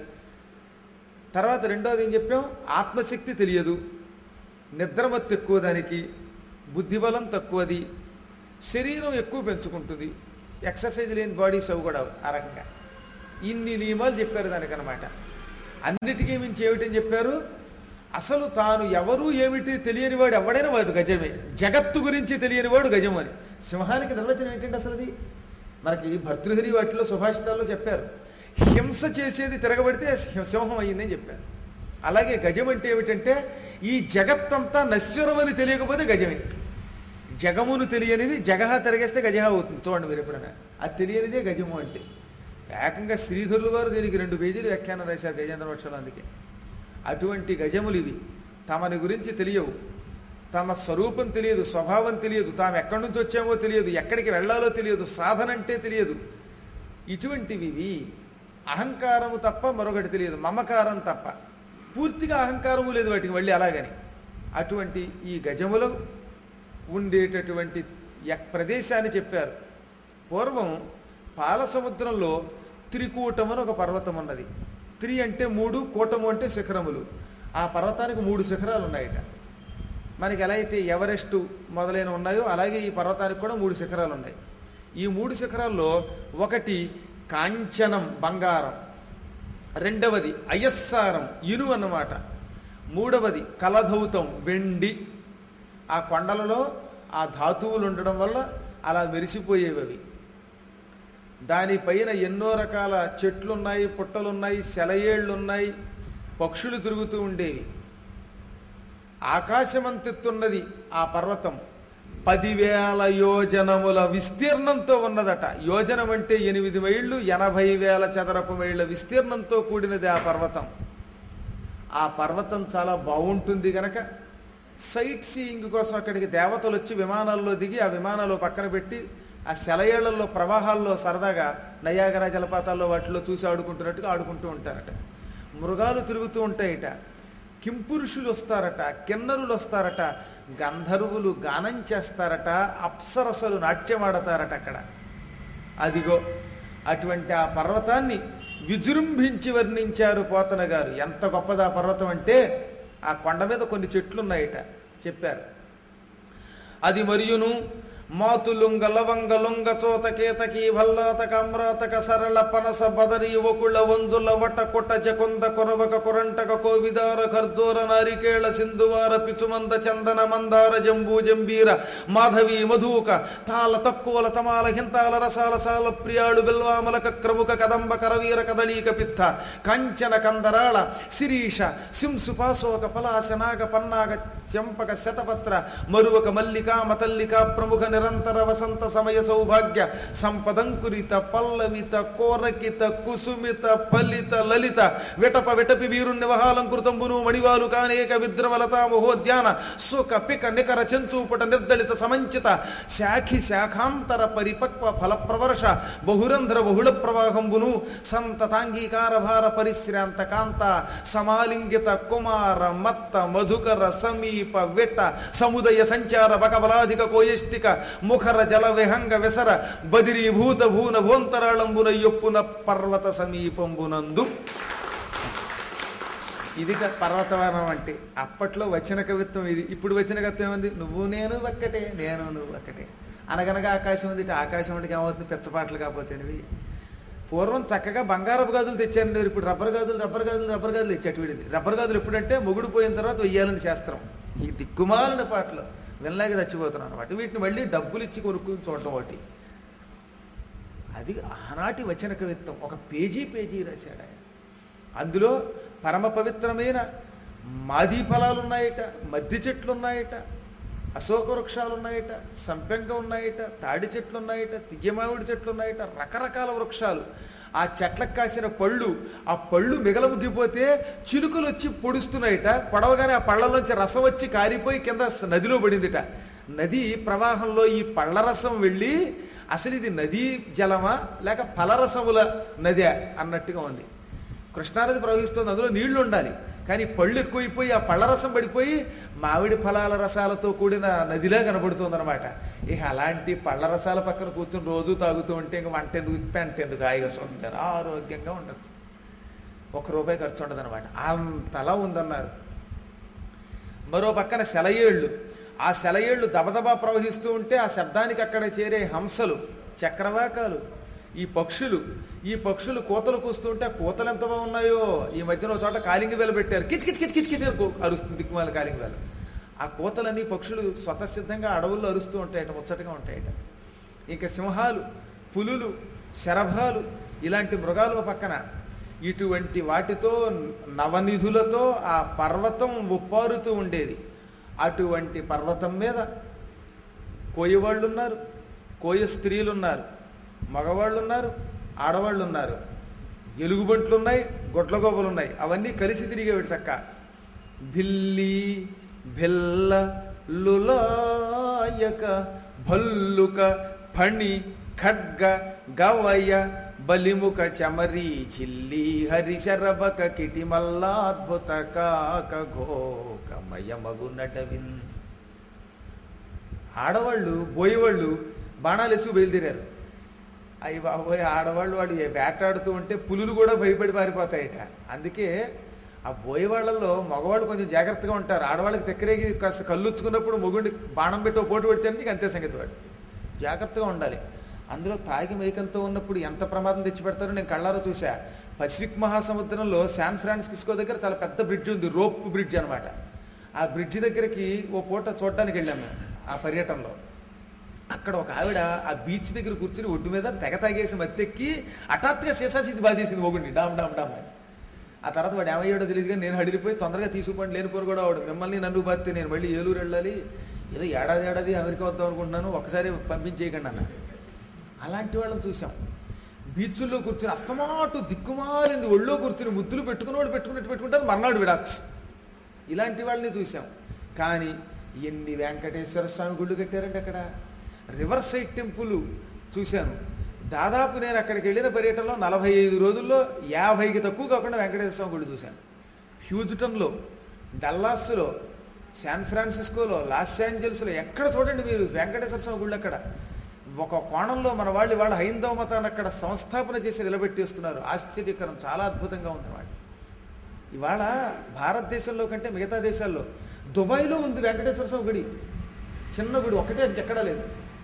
Speaker 1: తర్వాత రెండోది ఏం చెప్పాం ఆత్మశక్తి తెలియదు నిద్రమత్తు ఎక్కువ దానికి బుద్ధిబలం తక్కువది శరీరం ఎక్కువ పెంచుకుంటుంది ఎక్సర్సైజ్ లేని బాడీస్ అవి కూడా ఆ రకంగా ఇన్ని నియమాలు చెప్పారు దానికనమాట అన్నిటికీ మించి ఏమిటని చెప్పారు అసలు తాను ఎవరు ఏమిటి తెలియనివాడు ఎవడైనా వాడు గజమే జగత్తు గురించి తెలియనివాడు గజం అని సింహానికి నిర్వచనం ఏంటంటే అసలు అది మనకి భర్తృహరి వాటిలో సుభాషితాల్లో చెప్పారు హింస చేసేది తిరగబడితే సింహం అయ్యిందని చెప్పారు అలాగే గజం అంటే ఏమిటంటే ఈ జగత్తంతా నశ్వరం అని తెలియకపోతే గజమే జగమును తెలియనిది జగహ తిరగేస్తే గజహ అవుతుంది చూడండి మీరు ఎప్పుడైనా అది తెలియనిదే గజము అంటే ఏకంగా శ్రీధరులు వారు దీనికి రెండు పేజీలు వ్యాఖ్యానం రాశారు గజేంద్ర పక్షాలు అందుకే అటువంటి గజములు ఇవి తమని గురించి తెలియవు తమ స్వరూపం తెలియదు స్వభావం తెలియదు తాము ఎక్కడి నుంచి వచ్చామో తెలియదు ఎక్కడికి వెళ్ళాలో తెలియదు సాధన అంటే తెలియదు ఇటువంటివి ఇవి అహంకారము తప్ప మరొకటి తెలియదు మమకారం తప్ప పూర్తిగా అహంకారము లేదు వాటికి మళ్ళీ అలాగని అటువంటి ఈ గజములు ఉండేటటువంటి ఎక్ ప్రదేశాన్ని చెప్పారు పూర్వం పాల సముద్రంలో త్రికూటం అని ఒక పర్వతం ఉన్నది త్రి అంటే మూడు కూటము అంటే శిఖరములు ఆ పర్వతానికి మూడు శిఖరాలు ఉన్నాయట మనకి ఎలా అయితే ఎవరెస్ట్ మొదలైన ఉన్నాయో అలాగే ఈ పర్వతానికి కూడా మూడు శిఖరాలు ఉన్నాయి ఈ మూడు శిఖరాల్లో ఒకటి కాంచనం బంగారం రెండవది అయస్సారం ఇనుము అన్నమాట మూడవది కలధౌతం వెండి ఆ కొండలలో ఆ ధాతువులు ఉండడం వల్ల అలా మెరిసిపోయేవి అవి దానిపైన ఎన్నో రకాల చెట్లున్నాయి పుట్టలున్నాయి సెలయేళ్లున్నాయి పక్షులు తిరుగుతూ ఉండేవి ఆకాశమంతెత్తున్నది ఆ పర్వతం పదివేల యోజనముల విస్తీర్ణంతో ఉన్నదట యోజనం అంటే ఎనిమిది మైళ్ళు ఎనభై వేల చదరపు మైళ్ళ విస్తీర్ణంతో కూడినది ఆ పర్వతం ఆ పర్వతం చాలా బాగుంటుంది గనక సైట్ సీయింగ్ కోసం అక్కడికి దేవతలు వచ్చి విమానాల్లో దిగి ఆ విమానాలు పక్కన పెట్టి ఆ సెలయేళ్లలో ప్రవాహాల్లో సరదాగా నయాగర జలపాతాల్లో వాటిలో చూసి ఆడుకుంటున్నట్టుగా ఆడుకుంటూ ఉంటారట మృగాలు తిరుగుతూ ఉంటాయట కింపురుషులు వస్తారట కిన్నరులు వస్తారట గంధర్వులు గానం చేస్తారట అప్సరసలు నాట్యమాడతారట అక్కడ అదిగో అటువంటి ఆ పర్వతాన్ని విజృంభించి వర్ణించారు పోతన గారు ఎంత గొప్పది ఆ పర్వతం అంటే ఆ కొండ మీద కొన్ని చెట్లు ఉన్నాయట చెప్పారు అది మరియును మాతులుంగ లవంగ లుంగ చోత కేతకి భల్లాతక అమ్రాతక సరళ పనస బదరి ఒకుళ వంజుల వట కొట్ట జకొంద కొరవక కొరంటక కోవిదార ఖర్జూర నారికేళ సింధువార పిచుమంద చందన మందార జంబూ జంబీర మాధవి మధుక తాళ తక్కువల తమాల హింతాల రసాల సాల ప్రియాడు బిల్వామలక క్రముక కదంబ కరవీర కదళీక పిత్త కంచన కందరాళ శిరీష శింసు పాశోక పలాశ నాగ పన్నాగ చెంపక శతపత్ర మరువక మల్లిక మతల్లిక ప్రముఖ నిరంతర వసంత సమయ సౌభాగ్య సంపదంకురిత పల్లవిత కోరకిత కుసుమిత ఫలిత లలిత విటప విటపి వీరుణ్ణి వహాలంకృతంబును మణివాలు కానేక విద్రవలత మహోద్యాన సుఖ పిక నికర చెంచూపట నిర్దళిత సమంచిత శాఖి శాఖాంతర పరిపక్వ ఫల ప్రవర్ష బహురంధ్ర బహుళ ప్రవాహంబును సంతతాంగీకార భార పరిశ్రాంత కాంత సమాలింగిత కుమార మత్త మధుకర సమీప విట్ట సముదయ సంచార బకబలాధిక కోయిష్టిక ముఖర జల విహంగ విసర బదిరీభూత భూన భోంతరాళంబున యొప్పున పర్వత సమీపంబునందు ఇది క- పర్వతవనం అంటే అప్పట్లో వచ్చిన కవిత్వం ఇది ఇప్పుడు వచ్చిన కవిత్వం ఏముంది నువ్వు నేను ఒక్కటే నేను నువ్వు ఒక్కటే అనగనగా ఆకాశం ఉంది ఇటు ఆకాశం ఉంటే ఏమవుతుంది పెచ్చపాటలు కాకపోతేనివి పూర్వం చక్కగా బంగారపు గాజులు తెచ్చారు ఇప్పుడు రబ్బర్ గాజులు రబ్బర్ గాజులు రబ్బర్ గాజులు తెచ్చాడు వీడిది రబ్బర్ గాజులు ఎప్పుడంటే మొగుడు పోయిన తర్వాత వెయ్యాలని శాస్త్రం ఈ దిక్కుమాలిన పాటలు వినలేక చచ్చిపోతున్నాను అనమాట వీటిని మళ్ళీ డబ్బులు ఇచ్చి కొనుక్కుని చూడటం ఒకటి అది ఆనాటి వచన కవిత్వం ఒక పేజీ పేజీ రాశాడు ఆయన అందులో పరమ పవిత్రమైన మాదీ ఫలాలు ఉన్నాయట మద్ది చెట్లు ఉన్నాయట అశోక వృక్షాలు ఉన్నాయట సంపెంగ ఉన్నాయట తాడి చెట్లు ఉన్నాయట తియ్యమావిడి చెట్లు ఉన్నాయట రకరకాల వృక్షాలు ఆ చెట్లకు కాసిన పళ్ళు ఆ పళ్ళు మిగలముగ్గిపోతే చిలుకలు వచ్చి పొడుస్తున్నాయట పొడవగానే ఆ పళ్ళలోంచి రసం వచ్చి కారిపోయి కింద స- నదిలో పడిందిట నది ప్రవాహంలో ఈ పళ్ళ రసం వెళ్ళి అసలు ఇది నదీ జలమా లేక ఫలరసముల నదే అన్నట్టుగా ఉంది కృష్ణానది ప్రవహిస్తుంది అందులో నీళ్లు ఉండాలి కానీ పళ్ళు ఎక్కువైపోయి ఆ పళ్ళ రసం పడిపోయి మామిడి ఫలాల రసాలతో కూడిన నదిలా కనబడుతుంది అనమాట ఇక అలాంటి పళ్ళ రసాల పక్కన కూర్చొని రోజు తాగుతూ ఉంటే ఇంక వంట ఎందుకు పెంట ఎందుకు హాయిగా సొంటారు ఆరోగ్యంగా ఉండొచ్చు ఒక రూపాయి ఖర్చు ఉండదు అనమాట అంతలా ఉందన్నారు మరో పక్కన సెలయేళ్ళు ఆ సెలయేళ్లు దబదబా ప్రవహిస్తూ ఉంటే ఆ శబ్దానికి అక్కడ చేరే హంసలు చక్రవాకాలు ఈ పక్షులు ఈ పక్షులు కోతలు కూస్తుంటే ఆ కోతలు ఎంత బాగున్నాయో ఈ మధ్యన ఒక చోట కాలింగి వేల పెట్టారు కిచ్ కిచ్ కిచ్ కిచ్ కిచ్ అని కూ- అరుస్తుంది దిక్కుమాల కాలింగి వేల ఆ కోతలన్నీ పక్షులు స్వతసిద్ధంగా అడవుల్లో అరుస్తూ ఉంటాయట ముచ్చటగా ఉంటాయట ఇంకా సింహాలు పులులు శరభాలు ఇలాంటి మృగాలు ఓ పక్కన ఇటువంటి వాటితో నవనిధులతో ఆ పర్వతం ఉప్పారుతూ ఉండేది అటువంటి పర్వతం మీద కోయవాళ్ళు ఉన్నారు కోయ స్త్రీలు ఉన్నారు మగవాళ్ళు ఉన్నారు ఆడవాళ్ళు ఉన్నారు ఎలుగుబంట్లు ఉన్నాయి గొడ్లగోబలు ఉన్నాయి అవన్నీ కలిసి తిరిగేవి చక్క భిల్లి బెల్ల లులాయక భల్లుక ఫణి ఖడ్గ గవయ బలిముఖ చమరి చిల్లి హరిశరబక కిటిమల్లాద్భుత కాక ఘోకమయమగు నటవిన్ ఆడవాళ్ళు బోయేవాళ్ళు బాణాలు ఎసుకు బయలుదేరారు అయ్యి బాబోయ్ ఆడవాళ్ళు వాడు ఏ వేటాడుతూ ఉంటే పులులు కూడా భయపడి పారిపోతాయట అందుకే ఆ బోయేవాళ్ళల్లో మగవాళ్ళు కొంచెం జాగ్రత్తగా ఉంటారు ఆడవాళ్ళకి తెక్కరేగి కాస్త కళ్ళుచ్చుకున్నప్పుడు మొగుండి బాణం పెట్టి ఓ పోటు పెడిచాను నీకు అంతే సంగతి వాడు జాగ్రత్తగా ఉండాలి అందులో తాగి మైకంతో ఉన్నప్పుడు ఎంత ప్రమాదం తెచ్చిపెడతారో నేను కళ్ళారో చూసా పసిఫిక్ మహాసముద్రంలో శాన్ ఫ్రాన్సిస్కో దగ్గర చాలా పెద్ద బ్రిడ్జ్ ఉంది రోప్ బ్రిడ్జ్ అన్నమాట ఆ బ్రిడ్జ్ దగ్గరికి ఓ పూట చూడడానికి వెళ్ళాం మేము ఆ పర్యటనలో అక్కడ ఒక ఆవిడ ఆ బీచ్ దగ్గర కూర్చుని ఒడ్డు మీద తెగ తాగేసి మత్తెక్కి హఠాత్తుగా సీసాసిద్ధి బాధేసింది మొగుండి డామ్ డామ్ డామ్ అని ఆ తర్వాత వాడు ఏమయ్యాడో తెలియదు కానీ నేను హడిలిపోయి తొందరగా తీసుకుపోండి లేనిపోరు కూడా వాడు మిమ్మల్ని నన్ను బాధితే నేను మళ్ళీ ఏలూరు వెళ్ళాలి ఏదో ఏడాది ఏడాది అమెరికా వద్దాం అనుకుంటున్నాను ఒకసారి పంపించేయకండి అన్న అలాంటి వాళ్ళని చూసాం బీచ్ల్లో కూర్చుని అస్తమాటు దిక్కుమాలింది ఒళ్ళో కూర్చుని ముద్దులు పెట్టుకున్నవాడు పెట్టుకున్నట్టు పెట్టుకుంటారు మర్నాడు విడాక్స్ ఇలాంటి వాళ్ళని చూసాం కానీ ఎన్ని వెంకటేశ్వర స్వామి గుళ్ళు కట్టారంటే అక్కడ రివర్ సైడ్ టెంపుల్ చూశాను దాదాపు నేను అక్కడికి వెళ్ళిన పర్యటనలో నలభై ఐదు రోజుల్లో యాభైకి తక్కువ కాకుండా వెంకటేశ్వర స్వామి గుడి చూశాను హ్యూజ్టన్లో డల్లాస్లో శాన్ ఫ్రాన్సిస్కోలో లాస్ ఏంజల్స్లో ఎక్కడ చూడండి మీరు వెంకటేశ్వర స్వామి గుళ్ళు అక్కడ ఒక కోణంలో మన వాళ్ళు వాళ్ళ హైందవ మతాన్ని అక్కడ సంస్థాపన చేసి నిలబెట్టేస్తున్నారు ఆశ్చర్యకరం చాలా అద్భుతంగా ఉంది వాళ్ళు ఇవాళ భారతదేశంలో కంటే మిగతా దేశాల్లో దుబాయ్లో ఉంది వెంకటేశ్వర స్వామి గుడి చిన్న గుడి ఒకటే ఎక్కడా లేదు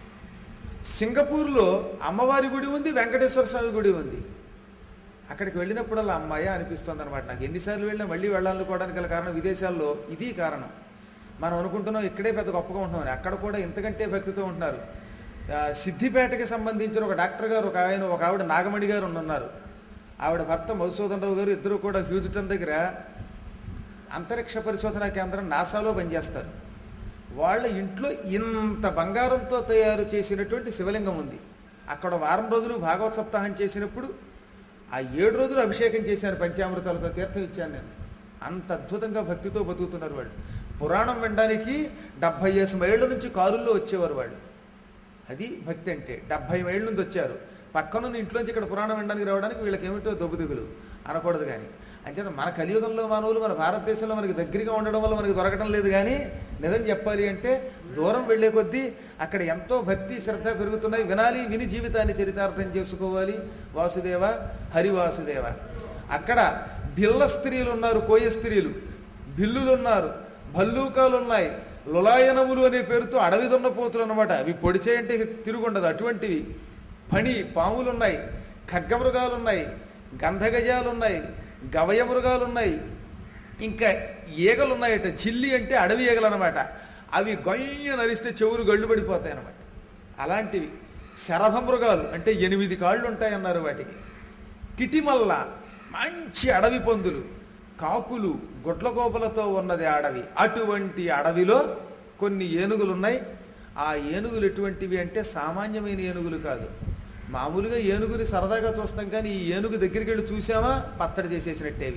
Speaker 1: సింగపూర్లో అమ్మవారి గుడి ఉంది వెంకటేశ్వర స్వామి గుడి ఉంది అక్కడికి వెళ్ళినప్పుడల్లా అమ్మాయి అనిపిస్తుంది అనమాట నాకు ఎన్నిసార్లు వెళ్ళినా మళ్ళీ వెళ్ళాలనుకోవడానికి గల కారణం విదేశాల్లో ఇది కారణం మనం అనుకుంటున్నాం ఇక్కడే పెద్ద గొప్పగా ఉంటున్నాం అక్కడ కూడా ఇంతకంటే భక్తితో ఉంటున్నారు ఆ, సిద్దిపేటకి సంబంధించిన ఒక డాక్టర్ గారు ఒక ఆయన ఒక ఆవిడ నాగమణి గారు ఉన్నారు ఆవిడ భర్త మధుసూదన్ రావు గారు ఇద్దరు కూడా హ్యూజిటన్ దగ్గర అంతరిక్ష పరిశోధనా కేంద్రం నాసాలో పనిచేస్తారు వాళ్ళ ఇంట్లో ఇంత బంగారంతో తయారు చేసినటువంటి శివలింగం ఉంది అక్కడ వారం రోజులు భాగవత సప్తాహం చేసినప్పుడు ఆ ఏడు రోజులు అభిషేకం చేశాను పంచామృతాలతో తీర్థం ఇచ్చాను నేను అంత అద్భుతంగా భక్తితో బతుకుతున్నారు వాళ్ళు పురాణం వినడానికి డెబ్భై ఐదు మైళ్ళ నుంచి కారుల్లో వచ్చేవారు వాళ్ళు అది భక్తి అంటే డెబ్భై మైళ్ళ నుంచి వచ్చారు పక్కనున్న ఇంట్లోంచి ఇక్కడ పురాణం వినడానికి రావడానికి వీళ్ళకి ఏమిటో దొబ్బుదిగులు అనకూడదు కానీ అంచేత మన కలియుగంలో మానవులు మన భారతదేశంలో మనకి దగ్గరగా ఉండడం వల్ల మనకి దొరకడం లేదు కానీ నిజం చెప్పాలి అంటే దూరం వెళ్ళే కొద్దీ అక్కడ ఎంతో భక్తి శ్రద్ధ పెరుగుతున్నాయి వినాలి విని జీవితాన్ని చరితార్థం చేసుకోవాలి వాసుదేవ హరి వాసుదేవ అక్కడ బిల్ల స్త్రీలు ఉన్నారు కోయ స్త్రీలు బిల్లులు ఉన్నారు భల్లూకాలు ఉన్నాయి లులాయనములు అనే పేరుతో అడవి దున్నపోతులు అనమాట అవి పొడిచేయంటే తిరుగుండదు అటువంటివి పని పాములు ఉన్నాయి ఖడ్గమృగాలు ఉన్నాయి గంధగజాలు ఉన్నాయి గవయ మృగాలు ఉన్నాయి ఇంకా ఈగలు ఉన్నాయట చిల్లి అంటే అడవి ఈగలు అనమాట అవి గొయ్య నరిస్తే చెవులు గళ్ళు పడిపోతాయి అనమాట అలాంటివి శరభ మృగాలు అంటే ఎనిమిది కాళ్ళు ఉంటాయి అన్నారు వాటికి కిటిమల్ల మంచి అడవి పందులు కాకులు గుడ్లగోపలతో ఉన్నది అడవి అటువంటి అడవిలో కొన్ని ఏనుగులు ఉన్నాయి ఆ ఏనుగులు ఎటువంటివి అంటే సామాన్యమైన ఏనుగులు కాదు మామూలుగా ఏనుగుని సరదాగా చూస్తాం కానీ ఈ ఏనుగు దగ్గరికి వెళ్ళి చూసామా పత్తడి చేసేసినట్టేవి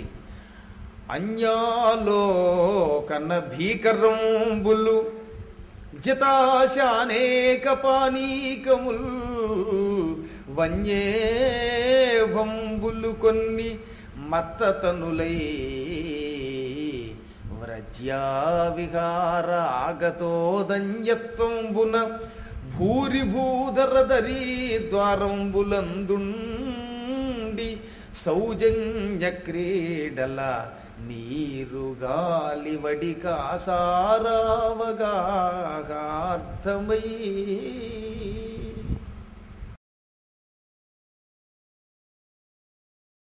Speaker 1: అన్యాలో కన్న భీకరంబులు జితాశ అనేక పానీకముల్ వన్యేభంబులు కొన్ని మత్తతనులై వ్రజ్యా విహార ఆగతోదంయత్వంబున భూరి భూధరధరీ ద్వారంబులందుండి సౌజన్య క్రీడల నీరు గాలి వడి కాసారావగార్థమై